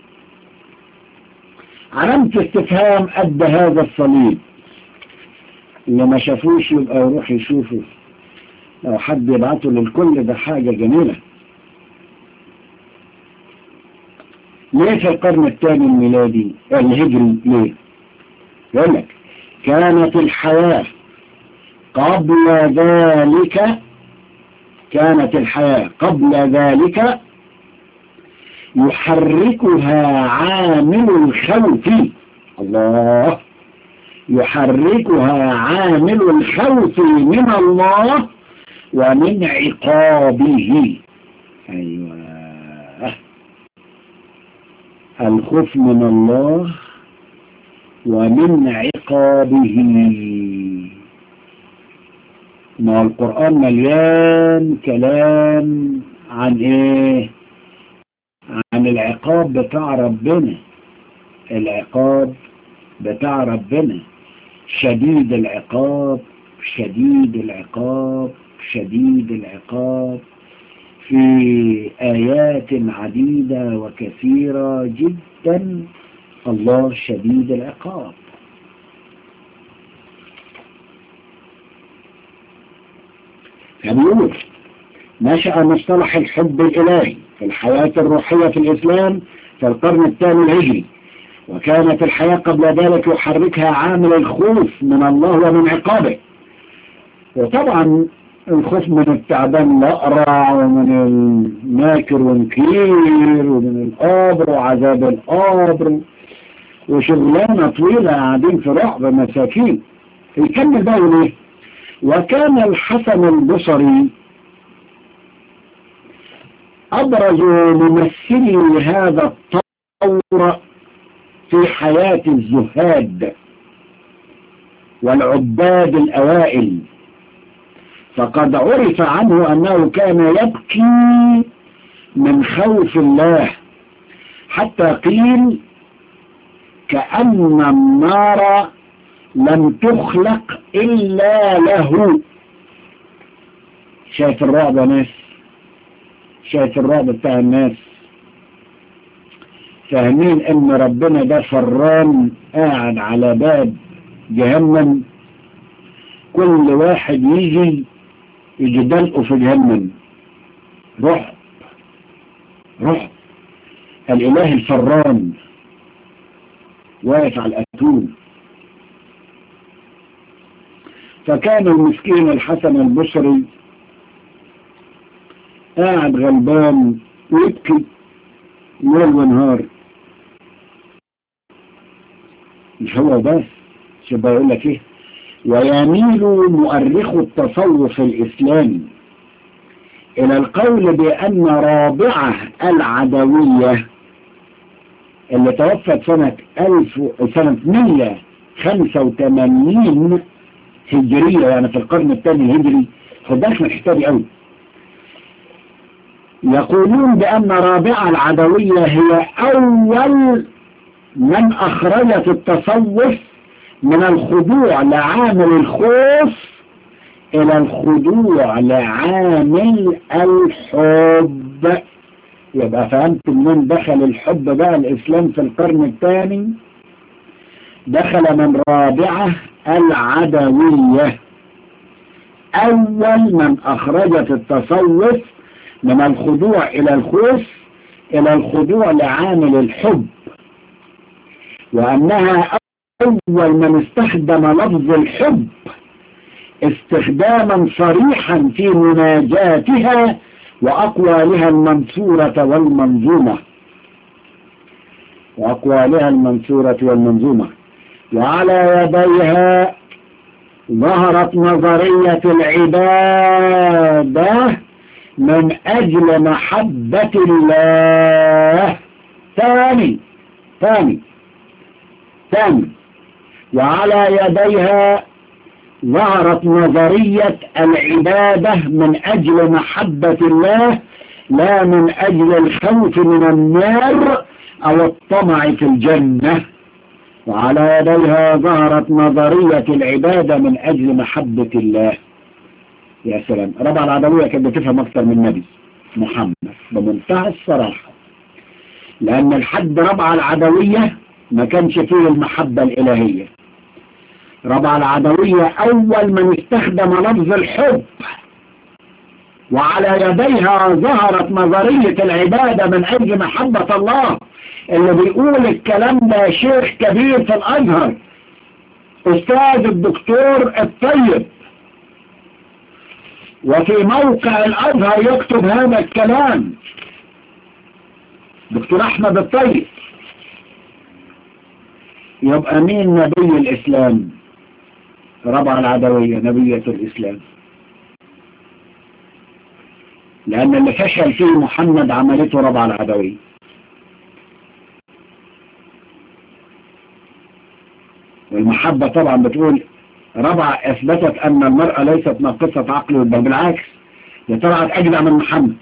علامة استفهام قد هذا الصليب اللي ما شافوش يبقى يروح يشوفه لو حد يبعته للكل ده حاجة جميلة ليه في القرن الثاني الميلادي الهجري ليه يقول لك كانت الحياة قبل ذلك كانت الحياة قبل ذلك يحركها عامل الخوف الله يحركها عامل الخوف من الله ومن عقابه أيوة الخوف من الله ومن عقابه ما القرآن مليان كلام عن ايه عن العقاب بتاع ربنا العقاب بتاع ربنا شديد العقاب شديد العقاب شديد العقاب في آيات عديدة وكثيرة جدا الله شديد العقاب فبيقول نشأ مصطلح الحب الإلهي في الحياة الروحية في الإسلام في القرن الثاني الهجري وكانت الحياة قبل ذلك يحركها عامل الخوف من الله ومن عقابه وطبعا الخوف من التعبان الأقرع ومن الناكر ونكير ومن القبر وعذاب القبر وشغلانة طويلة قاعدين في رعب مساكين يكمل بقى ليه وكان الحسن البصري أبرز ممثلي هذا الطور في حياة الزهاد والعباد الأوائل فقد عرف عنه أنه كان يبكي من خوف الله حتى قيل كأن النار لم تخلق إلا له شايف الرعب يا ناس شايف الرعب بتاع الناس فاهمين ان ربنا ده فران قاعد على باب جهنم كل واحد يجي يجي دلقه في جهنم رعب رعب الاله الفران واقف على الاتون فكان المسكين الحسن البصري قاعد غلبان ويبكي ليل ونهار مش هو بس شو بقول لك ايه ويميل مؤرخ التصوف الاسلامي الى القول بان رابعة العدوية اللي توفت سنة ألف سنة 185 هجرية يعني في القرن الثاني الهجري خد بالك من الحكاية دي قوي يقولون بأن رابعة العدوية هي أول من أخرجت التصوف من الخضوع لعامل الخوف إلى الخضوع لعامل الحب يبقى فهمت من دخل الحب بقى الإسلام في القرن الثاني دخل من رابعة العدوية أول من أخرجت التصوف من الخضوع إلى الخوف إلى الخضوع لعامل الحب وأنها أول من استخدم لفظ الحب استخداما صريحا في مناجاتها وأقوالها المنصورة والمنظومة وأقوالها المنصورة والمنظومة وعلى يديها ظهرت نظرية العبادة من أجل محبة الله ثاني ثاني ثاني وعلى يديها ظهرت نظرية العبادة من أجل محبة الله لا من أجل الخوف من النار أو الطمع في الجنة وعلى يديها ظهرت نظرية العبادة من أجل محبة الله يا سلام ربع العدوية كانت بتفهم أكثر من النبي محمد بمنتهى الصراحة لأن الحد ربع العدوية ما كانش فيه المحبة الإلهية ربع العدوية أول من استخدم لفظ الحب وعلى يديها ظهرت نظرية العبادة من أجل محبة الله اللي بيقول الكلام ده شيخ كبير في الأزهر أستاذ الدكتور الطيب وفي موقع الأزهر يكتب هذا الكلام دكتور أحمد الطيب يبقى مين نبي الإسلام ربع العدوية نبية الإسلام لأن اللي فشل فيه محمد عملته ربع العدوية والمحبة طبعا بتقول ربع اثبتت ان المرأة ليست ناقصة عقل بل بالعكس ده طلعت اجدع من محمد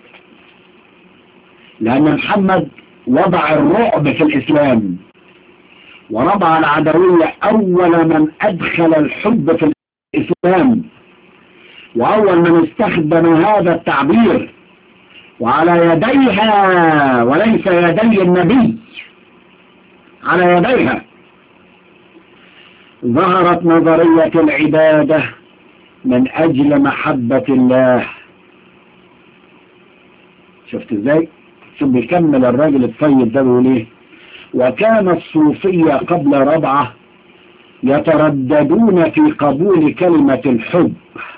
لان محمد وضع الرعب في الاسلام وربع العدوية اول من ادخل الحب في الاسلام واول من استخدم هذا التعبير وعلى يديها وليس يدي النبي على يديها ظهرت نظرية العبادة من أجل محبة الله شفت ازاي شوف بيكمل الراجل الطيب ده بيقول ايه وكان الصوفية قبل ربعة يترددون في قبول كلمة الحب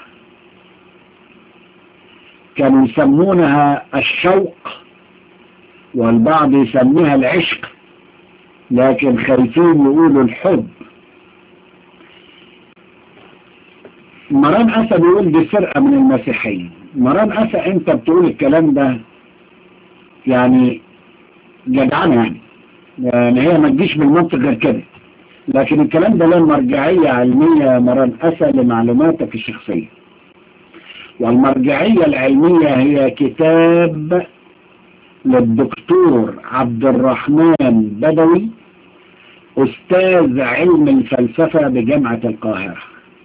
كانوا يسمونها الشوق والبعض يسميها العشق لكن خايفين يقولوا الحب مران أسى بيقول دي فرقة من المسيحيين مران أسى انت بتقول الكلام ده يعني جدعانة يعني يعني هي ما تجيش بالمنطق غير كده لكن الكلام ده له مرجعية علمية مران أسى لمعلوماتك الشخصية والمرجعية العلمية هي كتاب للدكتور عبد الرحمن بدوي أستاذ علم الفلسفة بجامعة القاهرة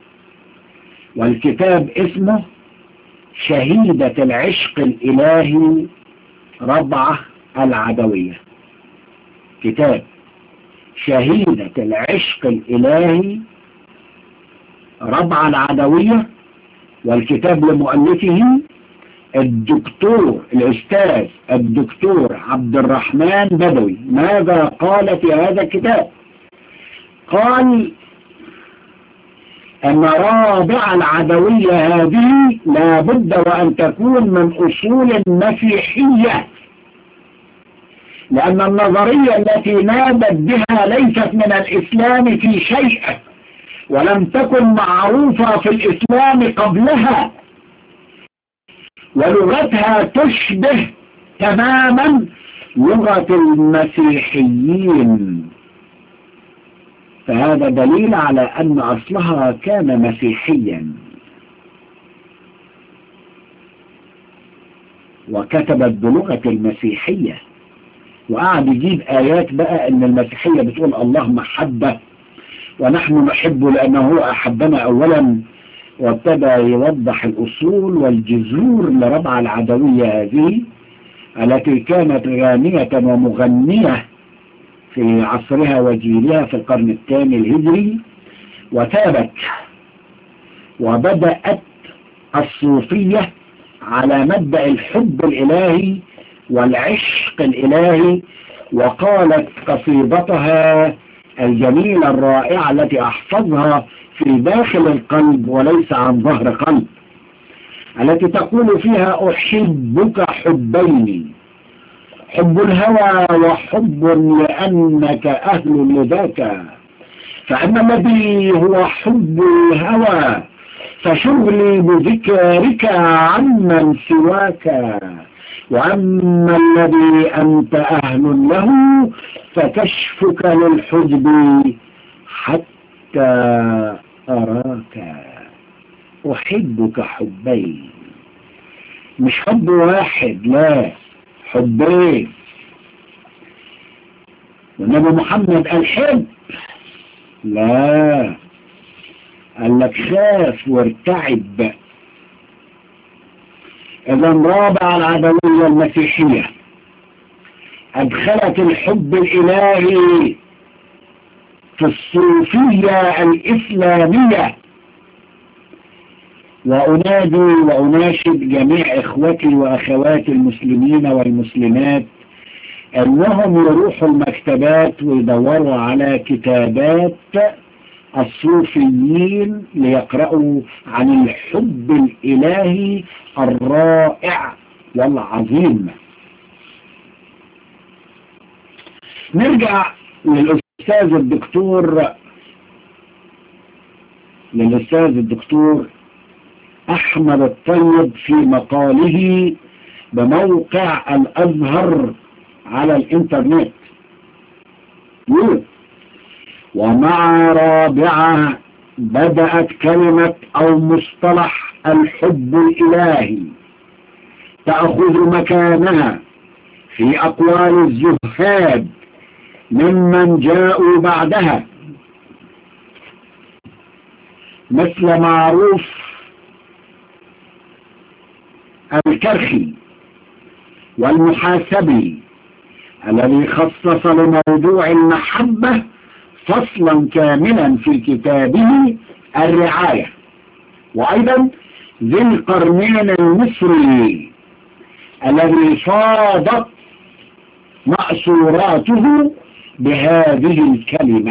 والكتاب اسمه شهيدة العشق الإلهي ربعة العدوية كتاب شهيدة العشق الإلهي ربعة العدوية والكتاب لمؤلفه الدكتور الأستاذ الدكتور عبد الرحمن بدوي ماذا قال في هذا الكتاب قال أن رابع العدوية هذه لابد وأن تكون من أصول مسيحية لأن النظرية التي نادت بها ليست من الإسلام في شيء ولم تكن معروفة في الإسلام قبلها ولغتها تشبه تماما لغة المسيحيين فهذا دليل على أن أصلها كان مسيحيا وكتبت بلغة المسيحية وقعد يجيب آيات بقى أن المسيحية بتقول الله محبة ونحن نحبه لأنه هو أحبنا أولا وابتدى يوضح الأصول والجذور لربع العدوية هذه التي كانت غانية ومغنية في عصرها وجيلها في القرن الثاني الهجري وتابت وبدأت الصوفية على مبدأ الحب الإلهي والعشق الإلهي وقالت قصيدتها الجميلة الرائعة التي أحفظها في داخل القلب وليس عن ظهر قلب التي تقول فيها أحبك حبين حب الهوى وحب لأنك أهل لذاك فأما الذي هو حب الهوى فشغلي بذكرك عمن سواك وأما الذي أنت أهل له فكشفك للحجب حتى أراك أحبك حبين مش حب واحد لا حبين والنبي محمد قال حب لا قال لك خاف وارتعب اذا رابع العدوية المسيحية ادخلت الحب الالهي في الصوفية الاسلامية وأنادي وأناشد جميع إخوتي وأخواتي المسلمين والمسلمات أنهم يروحوا المكتبات ويدوروا على كتابات الصوفيين ليقرأوا عن الحب الإلهي الرائع والعظيم نرجع للأستاذ الدكتور للأستاذ الدكتور أحمد الطيب في مقاله بموقع الأزهر على الإنترنت يقول ومع رابعة بدأت كلمة أو مصطلح الحب الإلهي تأخذ مكانها في أقوال الزهاد ممن جاءوا بعدها مثل معروف الكرخي والمحاسبي الذي خصص لموضوع المحبة فصلا كاملا في كتابه الرعاية وأيضا ذي القرنين المصري الذي فاضت مأسوراته بهذه الكلمة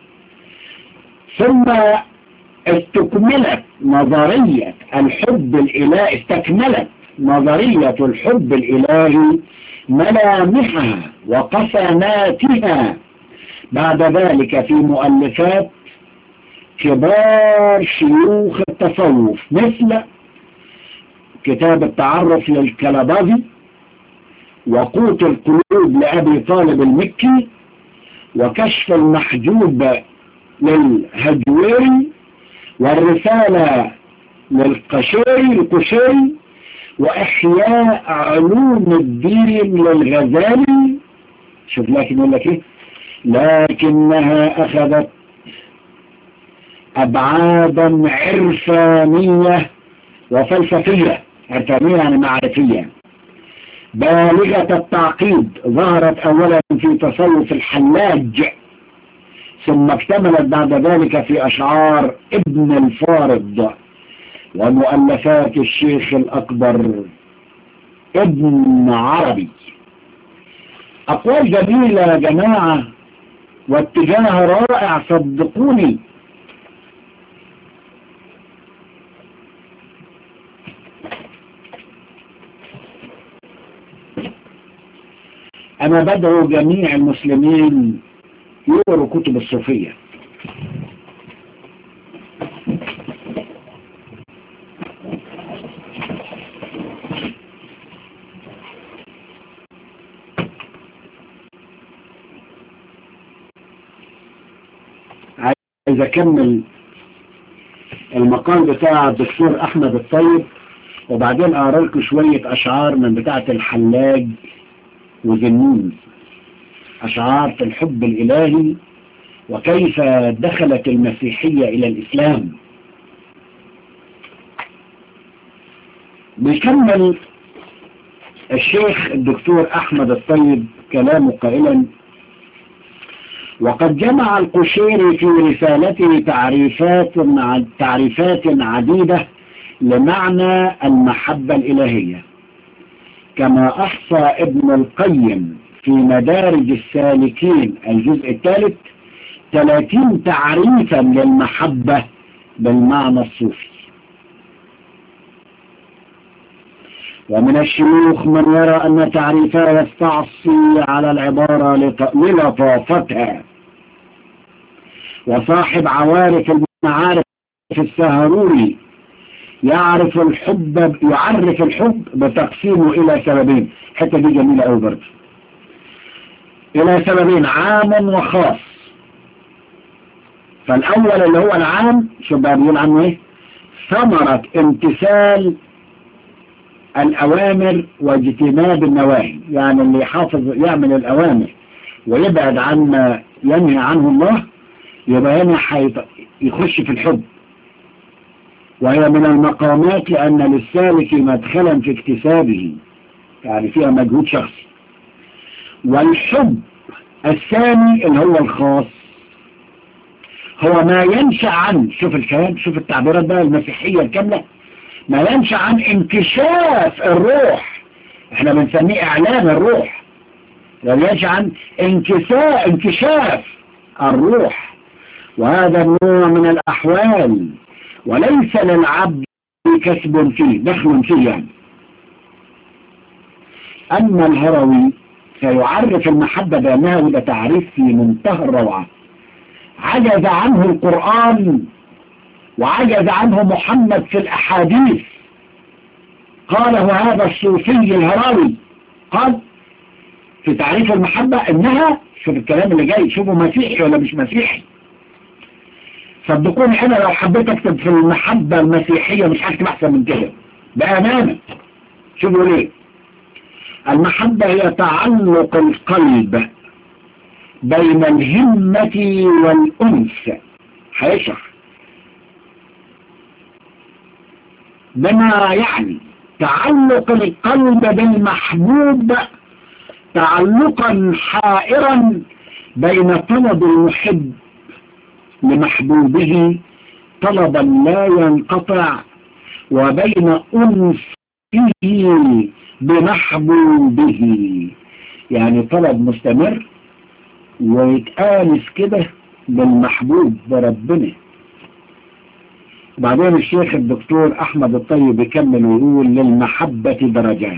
ثم استكملت نظرية الحب الإلهي استكملت نظرية الحب الإلهي ملامحها وقسماتها بعد ذلك في مؤلفات كبار شيوخ التصوف مثل كتاب التعرف للكلبازي وقوت القلوب لأبي طالب المكي وكشف المحجوب للهجويري والرسالة للقشيري القشيري وإحياء علوم الدين للغزالي شوف لكن يقول لك ايه لكنها أخذت أبعادا عرفانية وفلسفية عرفانية يعني معرفية بالغة التعقيد ظهرت أولا في تصوف الحلاج ثم اكتملت بعد ذلك في أشعار ابن الفارض ومؤلفات الشيخ الأكبر ابن عربي أقوال جميلة يا جماعة واتجاه رائع صدقوني أنا بدعو جميع المسلمين يقروا كتب الصوفية عايز اكمل المقال بتاع الدكتور احمد الطيب وبعدين اقرا لكم شويه اشعار من بتاعه الحلاج وذنون اشعار في الحب الالهي وكيف دخلت المسيحيه الى الاسلام بيكمل الشيخ الدكتور احمد الطيب كلامه قائلا وقد جمع القشيري في رسالته تعريفات تعريفات عديدة لمعنى المحبة الإلهية كما أحصى ابن القيم في مدارج السالكين الجزء الثالث 30 تعريفا للمحبة بالمعنى الصوفي ومن الشيوخ من يرى أن تعريفها يستعصي على العبارة للطافتها وصاحب عوارف المعارف السهروري يعرف الحب يعرف الحب بتقسيمه إلى سببين حتى دي جميلة أوي برضه إلى سببين عام وخاص فالأول اللي هو العام شو بقى بيقول عنه إيه ثمرة امتثال الأوامر واجتناب النواهي يعني اللي يحافظ يعمل الأوامر ويبعد عما ينهي عنه الله يبقى هنا يخش في الحب وهي من المقامات لأن للسالك مدخلا في اكتسابه يعني فيها مجهود شخصي والحب الثاني اللي هو الخاص هو ما ينشأ عن شوف الكلام شوف التعبيرات بقى المسيحية الكاملة ما ينشأ عن انكشاف الروح احنا بنسميه اعلان الروح يعني ينشأ عن انكساء انكشاف الروح وهذا النوع من الأحوال وليس للعبد كسب فيه دخل فيه يعني أما الهروي سيعرف المحبة بأنها وده تعريف في منتهى الروعة عجز عنه القرآن وعجز عنه محمد في الأحاديث قاله هذا الصوفي الهراوي قال في تعريف المحبة إنها شوف الكلام اللي جاي شوفوا مسيحي ولا مش مسيحي صدقوني أنا لو حبيت أكتب في المحبة المسيحية مش هكتب أحسن من كده بأمانة شوفوا ليه المحبة هي تعلق القلب بين الهمة والأنس هيشرح بما يعني تعلق القلب بالمحبوب تعلقا حائرا بين طلب المحب لمحبوبه طلبا لا ينقطع وبين أنسه بمحبوبه يعني طلب مستمر ويتآنس كده بالمحبوب بربنا بعدين الشيخ الدكتور أحمد الطيب يكمل ويقول للمحبة درجات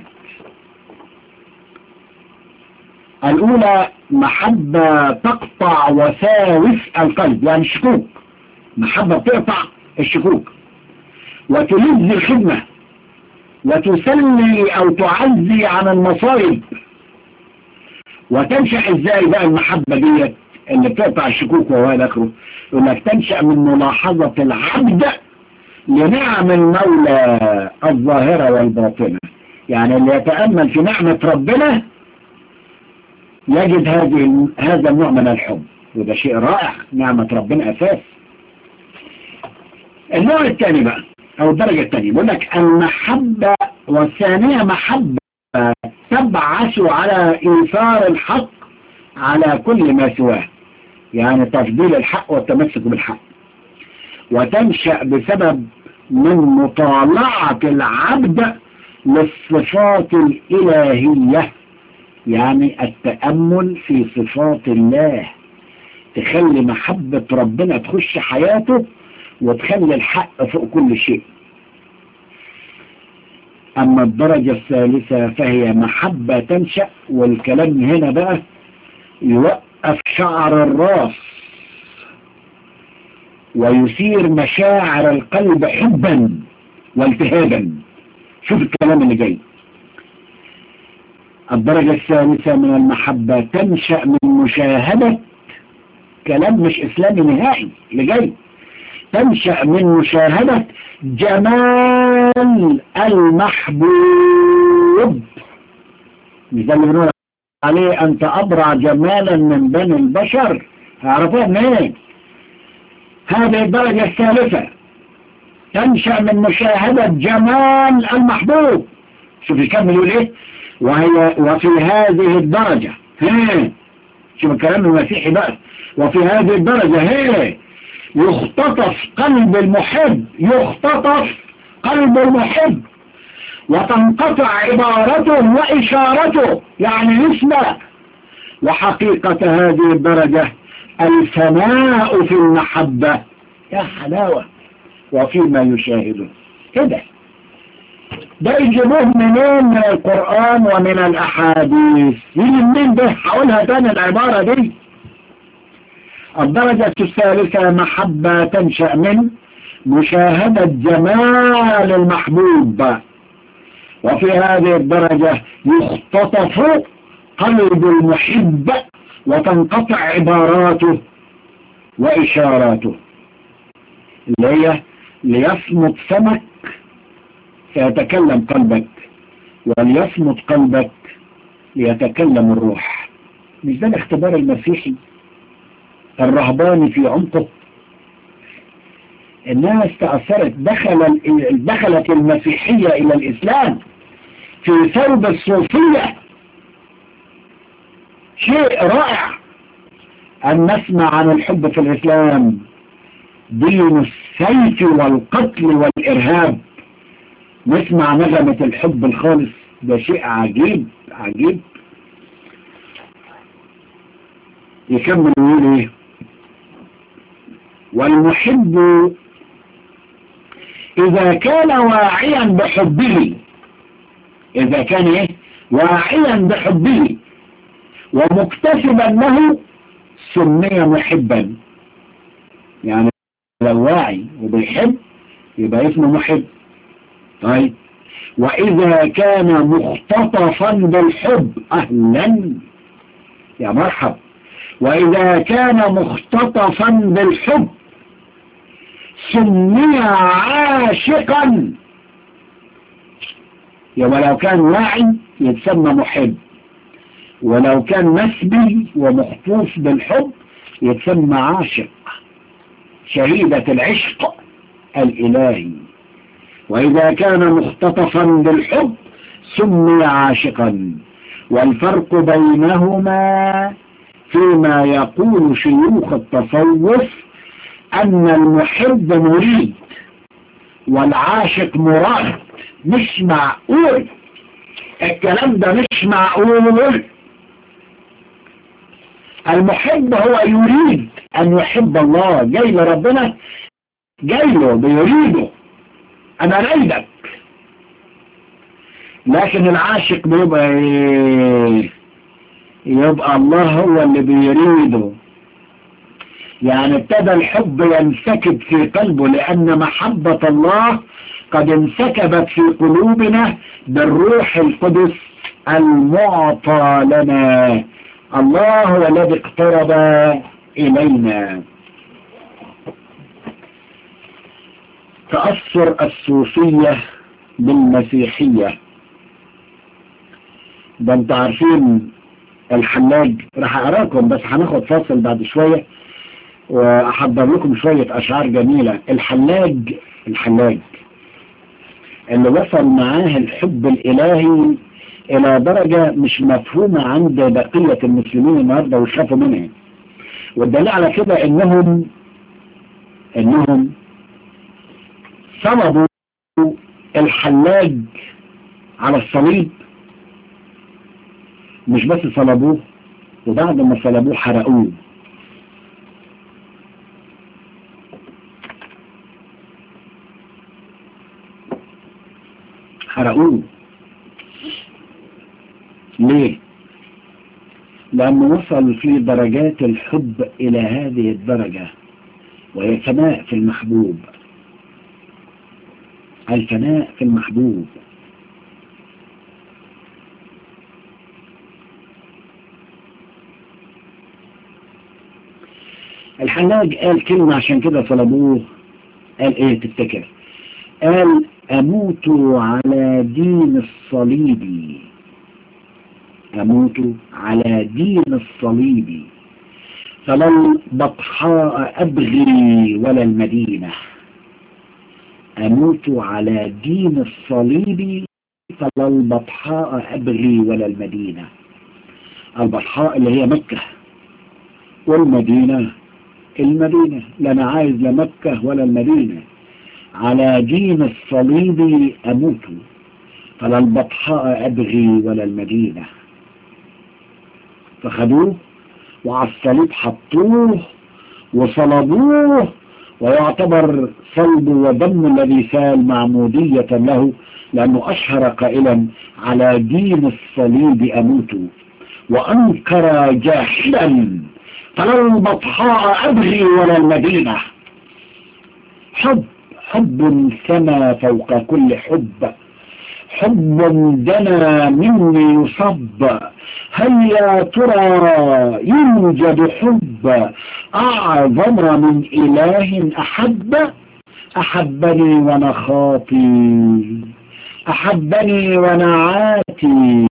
الأولى محبة تقطع وساوس القلب يعني الشكوك محبة بتقطع الشكوك وتلذ الخدمة وتسلي أو تعزي عن المصائب وتنشأ ازاي بقى المحبة ديت اللي بتقطع الشكوك وهو اخره يقول لك تنشأ من ملاحظة العبد لنعم المولى الظاهرة والباطنة يعني اللي يتأمل في نعمة ربنا يجد هذه هذا النوع من الحب وده شيء رائع نعمة ربنا أساس النوع الثاني بقى أو الدرجة الثانية بيقول لك المحبة والثانية محبة تبعث على إيثار الحق على كل ما سواه يعني تفضيل الحق والتمسك بالحق وتنشأ بسبب من مطالعة العبد للصفات الإلهية يعني التأمل في صفات الله تخلي محبة ربنا تخش حياته وتخلي الحق فوق كل شيء أما الدرجة الثالثة فهي محبة تنشأ والكلام هنا بقى يوقف شعر الراس ويثير مشاعر القلب حبا والتهابا شوف الكلام اللي جاي الدرجة الثالثة من المحبة تنشأ من مشاهدة كلام مش إسلامي نهائي اللي جاي تنشأ من مشاهدة جمال المحبوب مش ده اللي بنقول عليه أنت أبرع جمالا من بني البشر عرفوه منين هذه الدرجة الثالثة تنشأ من مشاهدة جمال المحبوب شوف يكمل يقول ايه وهي وفي هذه الدرجة ها شوف الكلام المسيحي بقى وفي هذه الدرجة ها يختطف قلب المحب يختطف قلب المحب وتنقطع عبارته وإشارته يعني يسمع وحقيقة هذه الدرجة الفناء في المحبة يا حلاوة وفيما يشاهده كده ده يجيبوه منين من القرآن ومن الأحاديث يجي منين ده هقولها تاني العبارة دي الدرجة الثالثة محبة تنشأ من مشاهدة جمال المحبوب وفي هذه الدرجة يختطف قلب المحب وتنقطع عباراته وإشاراته اللي هي ليصمت فمك فيتكلم قلبك وليصمت قلبك ليتكلم الروح مش ده الاختبار المسيحي الرهباني في عمقه الناس تأثرت دخل دخلت المسيحية إلى الإسلام في ثوب الصوفية شيء رائع أن نسمع عن الحب في الإسلام دين السيف والقتل والإرهاب نسمع نغمة الحب الخالص ده شيء عجيب عجيب يكمل ويقول ايه والمحب إذا كان واعيا بحبه إذا كان إيه واعيا بحبه ومكتسبا له سمي محبا يعني لو واعي وبيحب يبقى اسمه محب طيب وإذا كان مختطفا بالحب أهلا يا مرحب وإذا كان مختطفا بالحب سمي عاشقا يبقى لو كان واعي يتسمى محب ولو كان مسبي ومخطوف بالحب يتسمى عاشق شهيدة العشق الإلهي وإذا كان مختطفا بالحب سمي عاشقا والفرق بينهما فيما يقول شيوخ التصوف أن المحب مريد والعاشق مراد مش معقول الكلام ده مش معقول المحب هو يريد أن يحب الله جاي لربنا جاي له بيريده أنا رايدك لكن العاشق بيبقى ايه يبقى الله هو اللي بيريده يعني ابتدى الحب ينسكب في قلبه لأن محبة الله قد انسكبت في قلوبنا بالروح القدس المعطى لنا الله هو الذي اقترب إلينا تأثر الصوفية بالمسيحية ده انت عارفين الحلاج راح اقراكم بس هناخد فاصل بعد شوية واحضر لكم شوية اشعار جميلة الحلاج الحلاج اللي وصل معاه الحب الالهي الى درجة مش مفهومة عند بقية المسلمين النهاردة وشافوا منها والدليل على كده انهم انهم صلبوا الحلاج على الصليب مش بس صلبوه وبعد ما صلبوه حرقوه حرقوه ليه لأنه وصل في درجات الحب إلى هذه الدرجة وهي فناء في المحبوب الفناء في المحبوب الحلاج قال كلمة عشان كده طلبوه قال ايه تفتكر قال اموت على دين الصليب اموت على دين الصليب فلا البطحاء ابغي ولا المدينة اموت على دين الصليب فلا البطحاء ابغي ولا المدينة البطحاء اللي هي مكة والمدينة المدينة لا أنا عايز لا مكة ولا المدينة على دين الصليب أموت فلا البطحاء أبغي ولا المدينة فخدوه وعلى الصليب حطوه وصلبوه ويعتبر صلب ودم الذي سال معمودية له لأنه أشهر قائلا على دين الصليب أموت وأنكر جاحدا فلا البطحاء أبغي ولا المدينة حب حب سما فوق كل حب حب دنا مني يصب هل يا ترى يوجد حب أعظم من إله أحب أحبني وانا خاطي أحبني وانا عاتي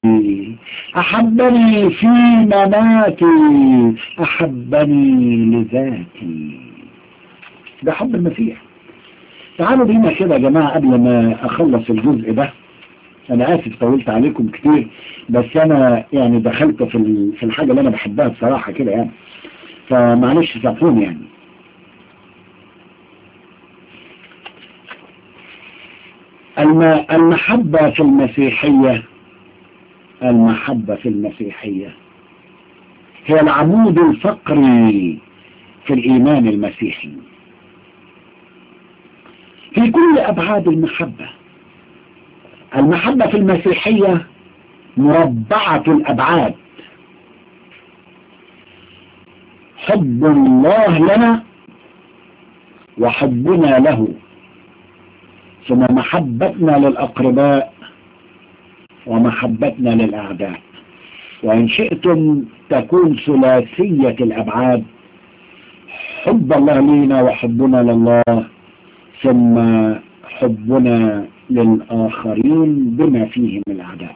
أحبني في مماتي أحبني لذاتي ده حب المسيح تعالوا بينا كده يا جماعة قبل ما أخلص الجزء ده أنا آسف طولت عليكم كتير بس أنا يعني دخلت في في الحاجة اللي أنا بحبها بصراحة كده يعني فمعلش سامحوني يعني المحبة في المسيحية المحبة في المسيحية هي العمود الفقري في الإيمان المسيحي في كل أبعاد المحبة المحبة في المسيحية مربعة الأبعاد حب الله لنا وحبنا له ثم محبتنا للأقرباء ومحبتنا للأعداء وإن شئتم تكون ثلاثية الأبعاد حب الله لينا وحبنا لله ثم حبنا للآخرين بما فيهم الأعداء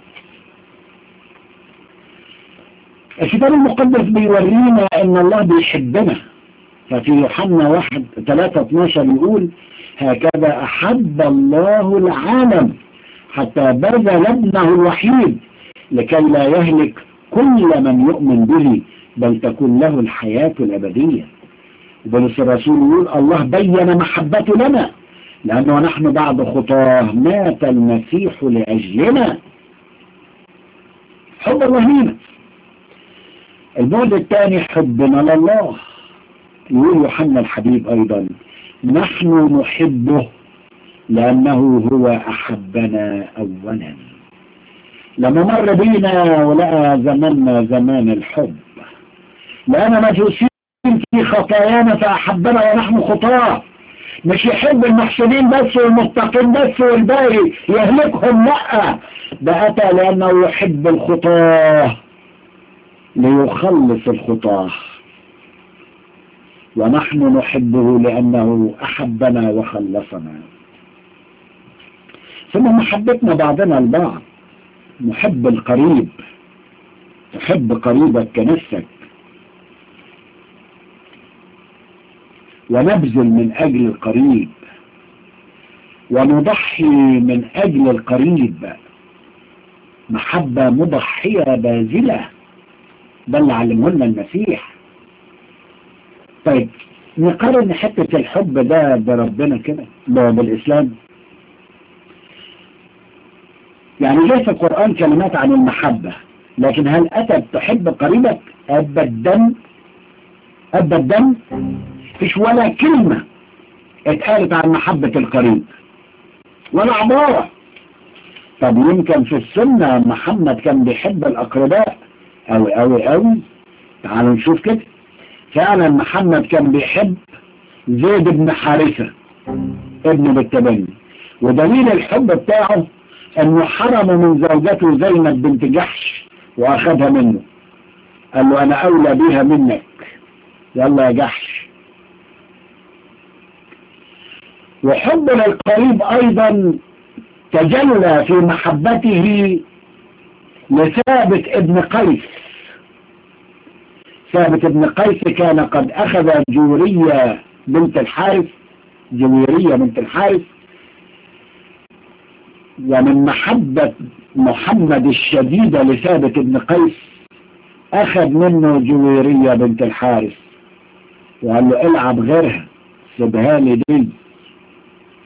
الكتاب المقدس بيورينا ان الله بيحبنا ففي يوحنا واحد 3 12 يقول هكذا احب الله العالم حتى بذل ابنه الوحيد لكي لا يهلك كل من يؤمن به بل تكون له الحياة الأبدية وبولس الرسول يقول الله بين محبته لنا لأنه نحن بعد خطاه مات المسيح لأجلنا حب الله لينا البعد الثاني حبنا لله يقول يوحنا الحبيب أيضا نحن نحبه لأنه هو أحبنا أولا لما مر بينا ولقى زماننا زمان الحب لأننا مجوسين في خطايانا فأحبنا ونحن خطاة مش يحب المحسنين بس والمتقين بس والباقي يهلكهم لا ده أتى لأنه يحب الخطاه ليخلص الخطاه ونحن نحبه لأنه أحبنا وخلصنا ثم محبتنا بعضنا البعض نحب القريب تحب قريبك كنفسك ونبذل من أجل القريب ونضحي من أجل القريب محبة مضحية باذلة ده اللي علمه لنا المسيح طيب نقارن حتة الحب ده بربنا كده بالإسلام يعني جاء في القرآن كلمات عن المحبة لكن هل أتى تحب قريبك أبدا أبدا فيش ولا كلمة اتقالت عن محبة القريب ولا عبارة طب يمكن في السنة محمد كان بيحب الأقرباء أوي أوي أوي تعالوا نشوف كده فعلا محمد كان بيحب زيد بن حارثة ابنه بالتبني ودليل الحب بتاعه انه حرم من زوجته زينب بنت جحش واخدها منه قال له انا اولى بيها منك يلا يا جحش وحب للقريب ايضا تجلى في محبته لثابت ابن قيس ثابت ابن قيس كان قد اخذ جورية بنت الحارث جويرية بنت الحارث ومن محبة محمد الشديدة لثابت ابن قيس اخذ منه جويرية بنت الحارث وقال له العب غيرها سيبها لي دي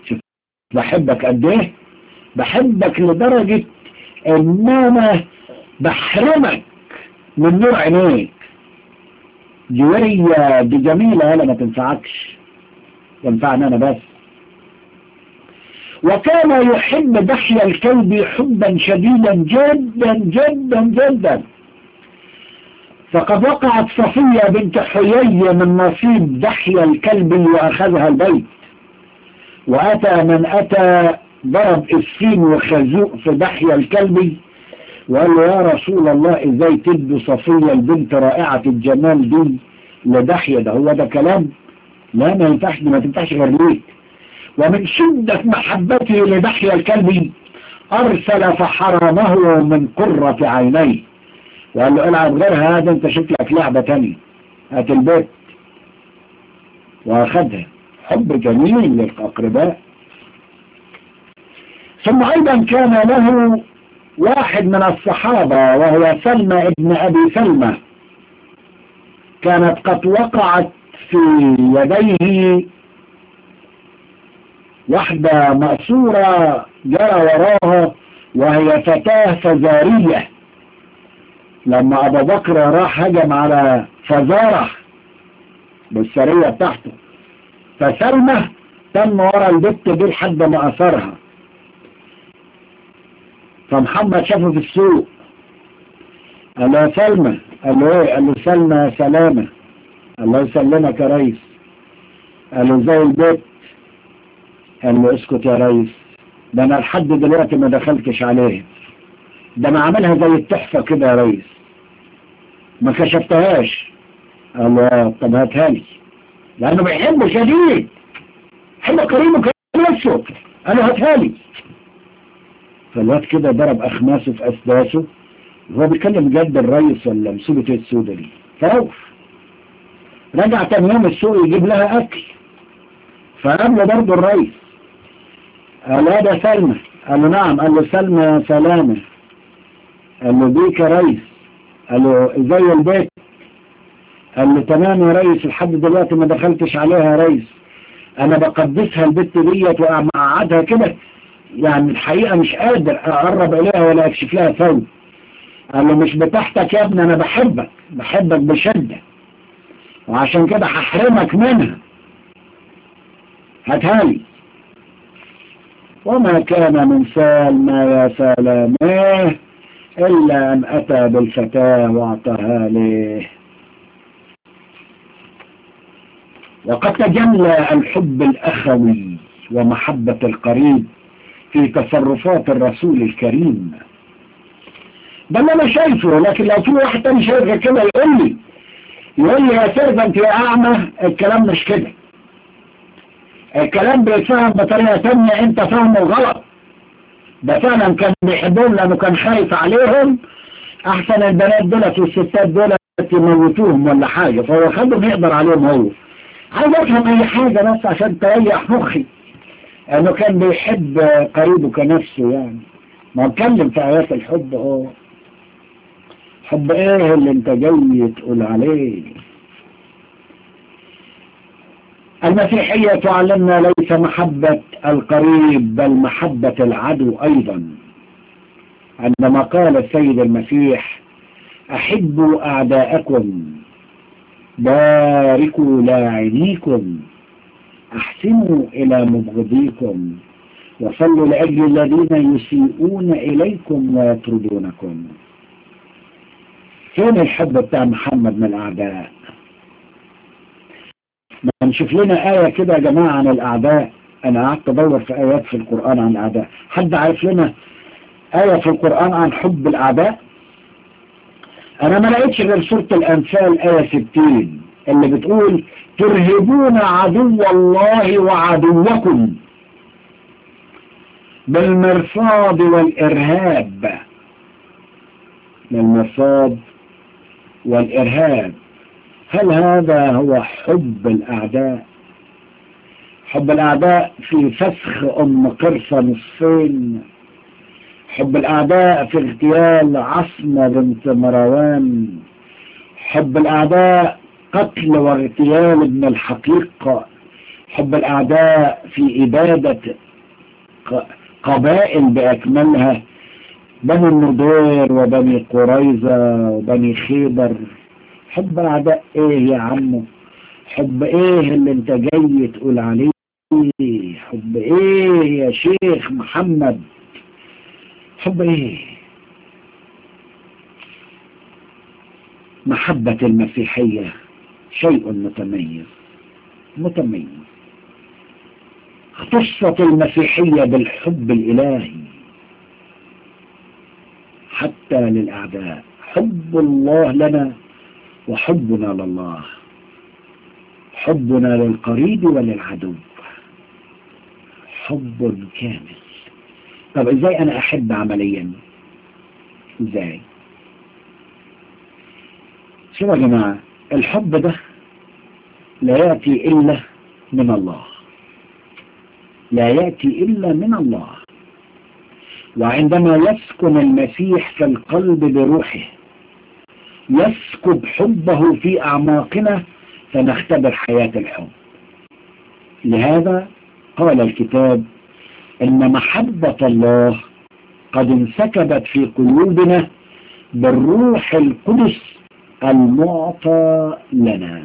بحبك قد ايه بحبك لدرجة ان انا بحرمك من نور عينيك دي ورية دي جميلة ولا ما تنفعكش ينفعني انا بس وكان يحب دحي الكلب حبا شديدا جدا جدا جدا فقد وقعت صفية بنت حيي من نصيب دحي الكلب وأخذها البيت وأتى من أتى ضرب السين وخازوق في دحي الكلب وقال له يا رسول الله ازاي تدي صفية البنت رائعة الجمال دي لدحية ده هو ده كلام لا ما ينفعش ما تنفعش غير ليك ومن شدة محبته لدحية الكلب أرسل فحرمه من قرة عينيه وقال له العب غير هذا انت شوف لك لعبة تانية هات البيت واخدها حب جميل للأقرباء ثم أيضا كان له واحد من الصحابة وهو سلمى ابن أبي سلمى كانت قد وقعت في يديه واحدة مأسورة جرى وراها وهي فتاة فزارية لما أبو بكر راح هجم على فزارة بالسرية بتاعته فسلمى تم ورا البت دي لحد ما أثرها فمحمد شافه في السوق قال له يا سلمى قال له ايه قال له سلمى سلامة الله يسلمك يا ريس قال له زي البيت قال له اسكت يا ريس ده انا لحد دلوقتي ما دخلتش عليه ده انا عاملها زي التحفة كده يا ريس ما كشفتهاش قال له اه طب هاتها لي لانه بيحبه شديد حب قريبه كنفسه قال له هاتها لي فالواد كده ضرب اخماسه في اسداسه وهو بيتكلم جد الريس ولا مصيبة ايه السودة دي فروح رجع تاني يوم السوق يجيب لها اكل فقابله برضه الريس قال له ده سلمى قال له نعم قال له سلمى سلامة قال له بيك يا ريس قال له زي البيت قال له تمام يا ريس لحد دلوقتي ما دخلتش عليها يا ريس انا بقدسها البت ديت ومقعدها كده يعني الحقيقة مش قادر اقرب اليها ولا اكشف لها ثوب قال له مش بتاعتك يا ابني انا بحبك بحبك بشدة وعشان كده هحرمك منها هاتها لي وما كان من سالم يا سلاماه إلا أن أتى بالفتاة واعطاها له وقد تجلى الحب الأخوي ومحبة القريب في تصرفات الرسول الكريم ده اللي انا شايفه لكن لو في واحد تاني شايف كده يقول لي يقول لي يا سيد انت يا اعمى الكلام مش كده الكلام بيتفهم بطريقة تانية انت فاهمه غلط ده فعلا كان بيحبهم لانه كان خايف عليهم احسن البنات دولت والستات دولت يموتوهم ولا حاجة فهو خدهم يقدر عليهم هو عايز افهم اي حاجة بس عشان تريح مخي انه كان بيحب قريبه كنفسه يعني ما اتكلم في ايات الحب اهو حب ايه اللي انت جاي تقول عليه المسيحية تعلمنا ليس محبة القريب بل محبة العدو ايضا عندما قال السيد المسيح احبوا اعداءكم باركوا لاعنيكم احسنوا الى مبغضيكم وصلوا لأجل الذين يسيئون إليكم ويطردونكم فين الحب بتاع محمد من الأعداء ما نشوف لنا آية كده يا جماعة عن الأعداء أنا قعدت أدور في آيات في القرآن عن الأعداء حد عارف لنا آية في القرآن عن حب الأعداء أنا ما لقيتش غير سورة الأنفال آية 60 اللي بتقول ترهبون عدو الله وعدوكم بالمرصاد والإرهاب بالمرصاد والإرهاب هل هذا هو حب الأعداء حب الأعداء في فسخ أم قرصة نصفين حب الأعداء في اغتيال عصمة بنت مروان حب الأعداء قتل واغتيال ابن الحقيقة حب الأعداء في إبادة ق- قبائل بأكملها بني النضير وبني قريظة وبني خيبر حب أعداء إيه يا عمو حب إيه اللي أنت جاي تقول عليه حب إيه يا شيخ محمد حب إيه محبة المسيحية شيء متميز متميز اختصت المسيحية بالحب الإلهي حتى للأعداء حب الله لنا وحبنا لله حبنا للقريب وللعدو حب كامل طب ازاي انا احب عمليا ازاي شوفوا يا جماعة الحب ده لا يأتي إلا من الله لا يأتي إلا من الله وعندما يسكن المسيح في القلب بروحه يسكب حبه في أعماقنا فنختبر حياة الحب لهذا قال الكتاب إن محبة الله قد انسكبت في قلوبنا بالروح القدس المعطى لنا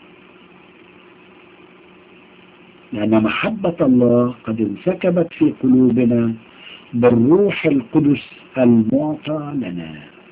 لأن محبة الله قد انسكبت في قلوبنا بالروح القدس المعطى لنا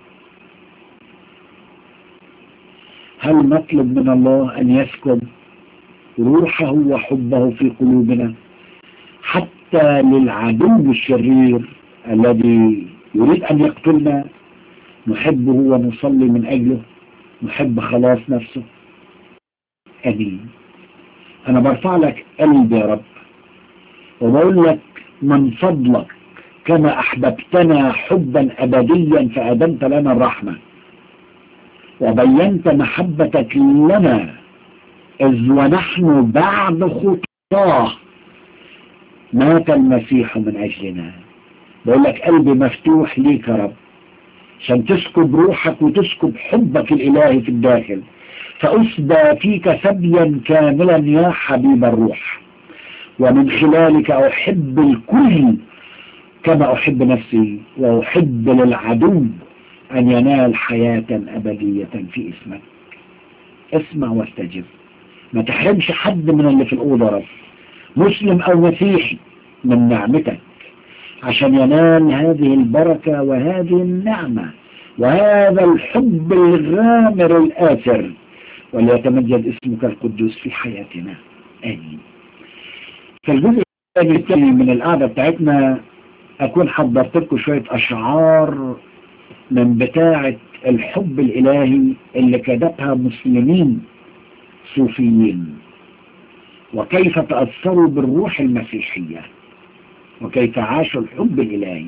هل نطلب من الله أن يسكب روحه وحبه في قلوبنا حتى للعدو الشرير الذي يريد أن يقتلنا نحبه ونصلي من أجله نحب خلاص نفسه أمين أنا برفع لك قلبي يا رب وبقول لك من فضلك كما أحببتنا حبا أبديا فأدمت لنا الرحمة وبينت محبتك لنا إذ ونحن بعد خطاه مات المسيح من أجلنا بقول لك قلبي مفتوح ليك يا رب عشان تسكب روحك وتسكب حبك الإلهي في الداخل فأسدى فيك سبيا كاملا يا حبيب الروح ومن خلالك أحب الكل كما أحب نفسي وأحب للعدو أن ينال حياة أبدية في اسمك اسمع واستجب ما تحرمش حد من اللي في الأوضة رب مسلم أو مسيحي من نعمتك عشان ينال هذه البركة وهذه النعمة وهذا الحب الغامر الآثر وليتمجد اسمك القدوس في حياتنا آمين في الجزء الثاني من القعدة بتاعتنا أكون حضرت لكم شوية أشعار من بتاعة الحب الإلهي اللي كتبها مسلمين صوفيين وكيف تأثروا بالروح المسيحية وكيف عاشوا الحب الإلهي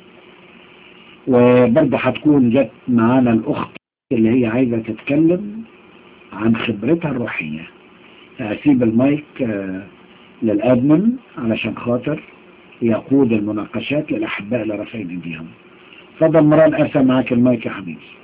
وبرضه هتكون جت معانا الأخت اللي هي عايزة تتكلم عن خبرتها الروحية فأسيب المايك للأدمن علشان خاطر يقود المناقشات للأحباء اللي رافعين ايديهم اتفضل مران أسا معاك المايك يا حبيبي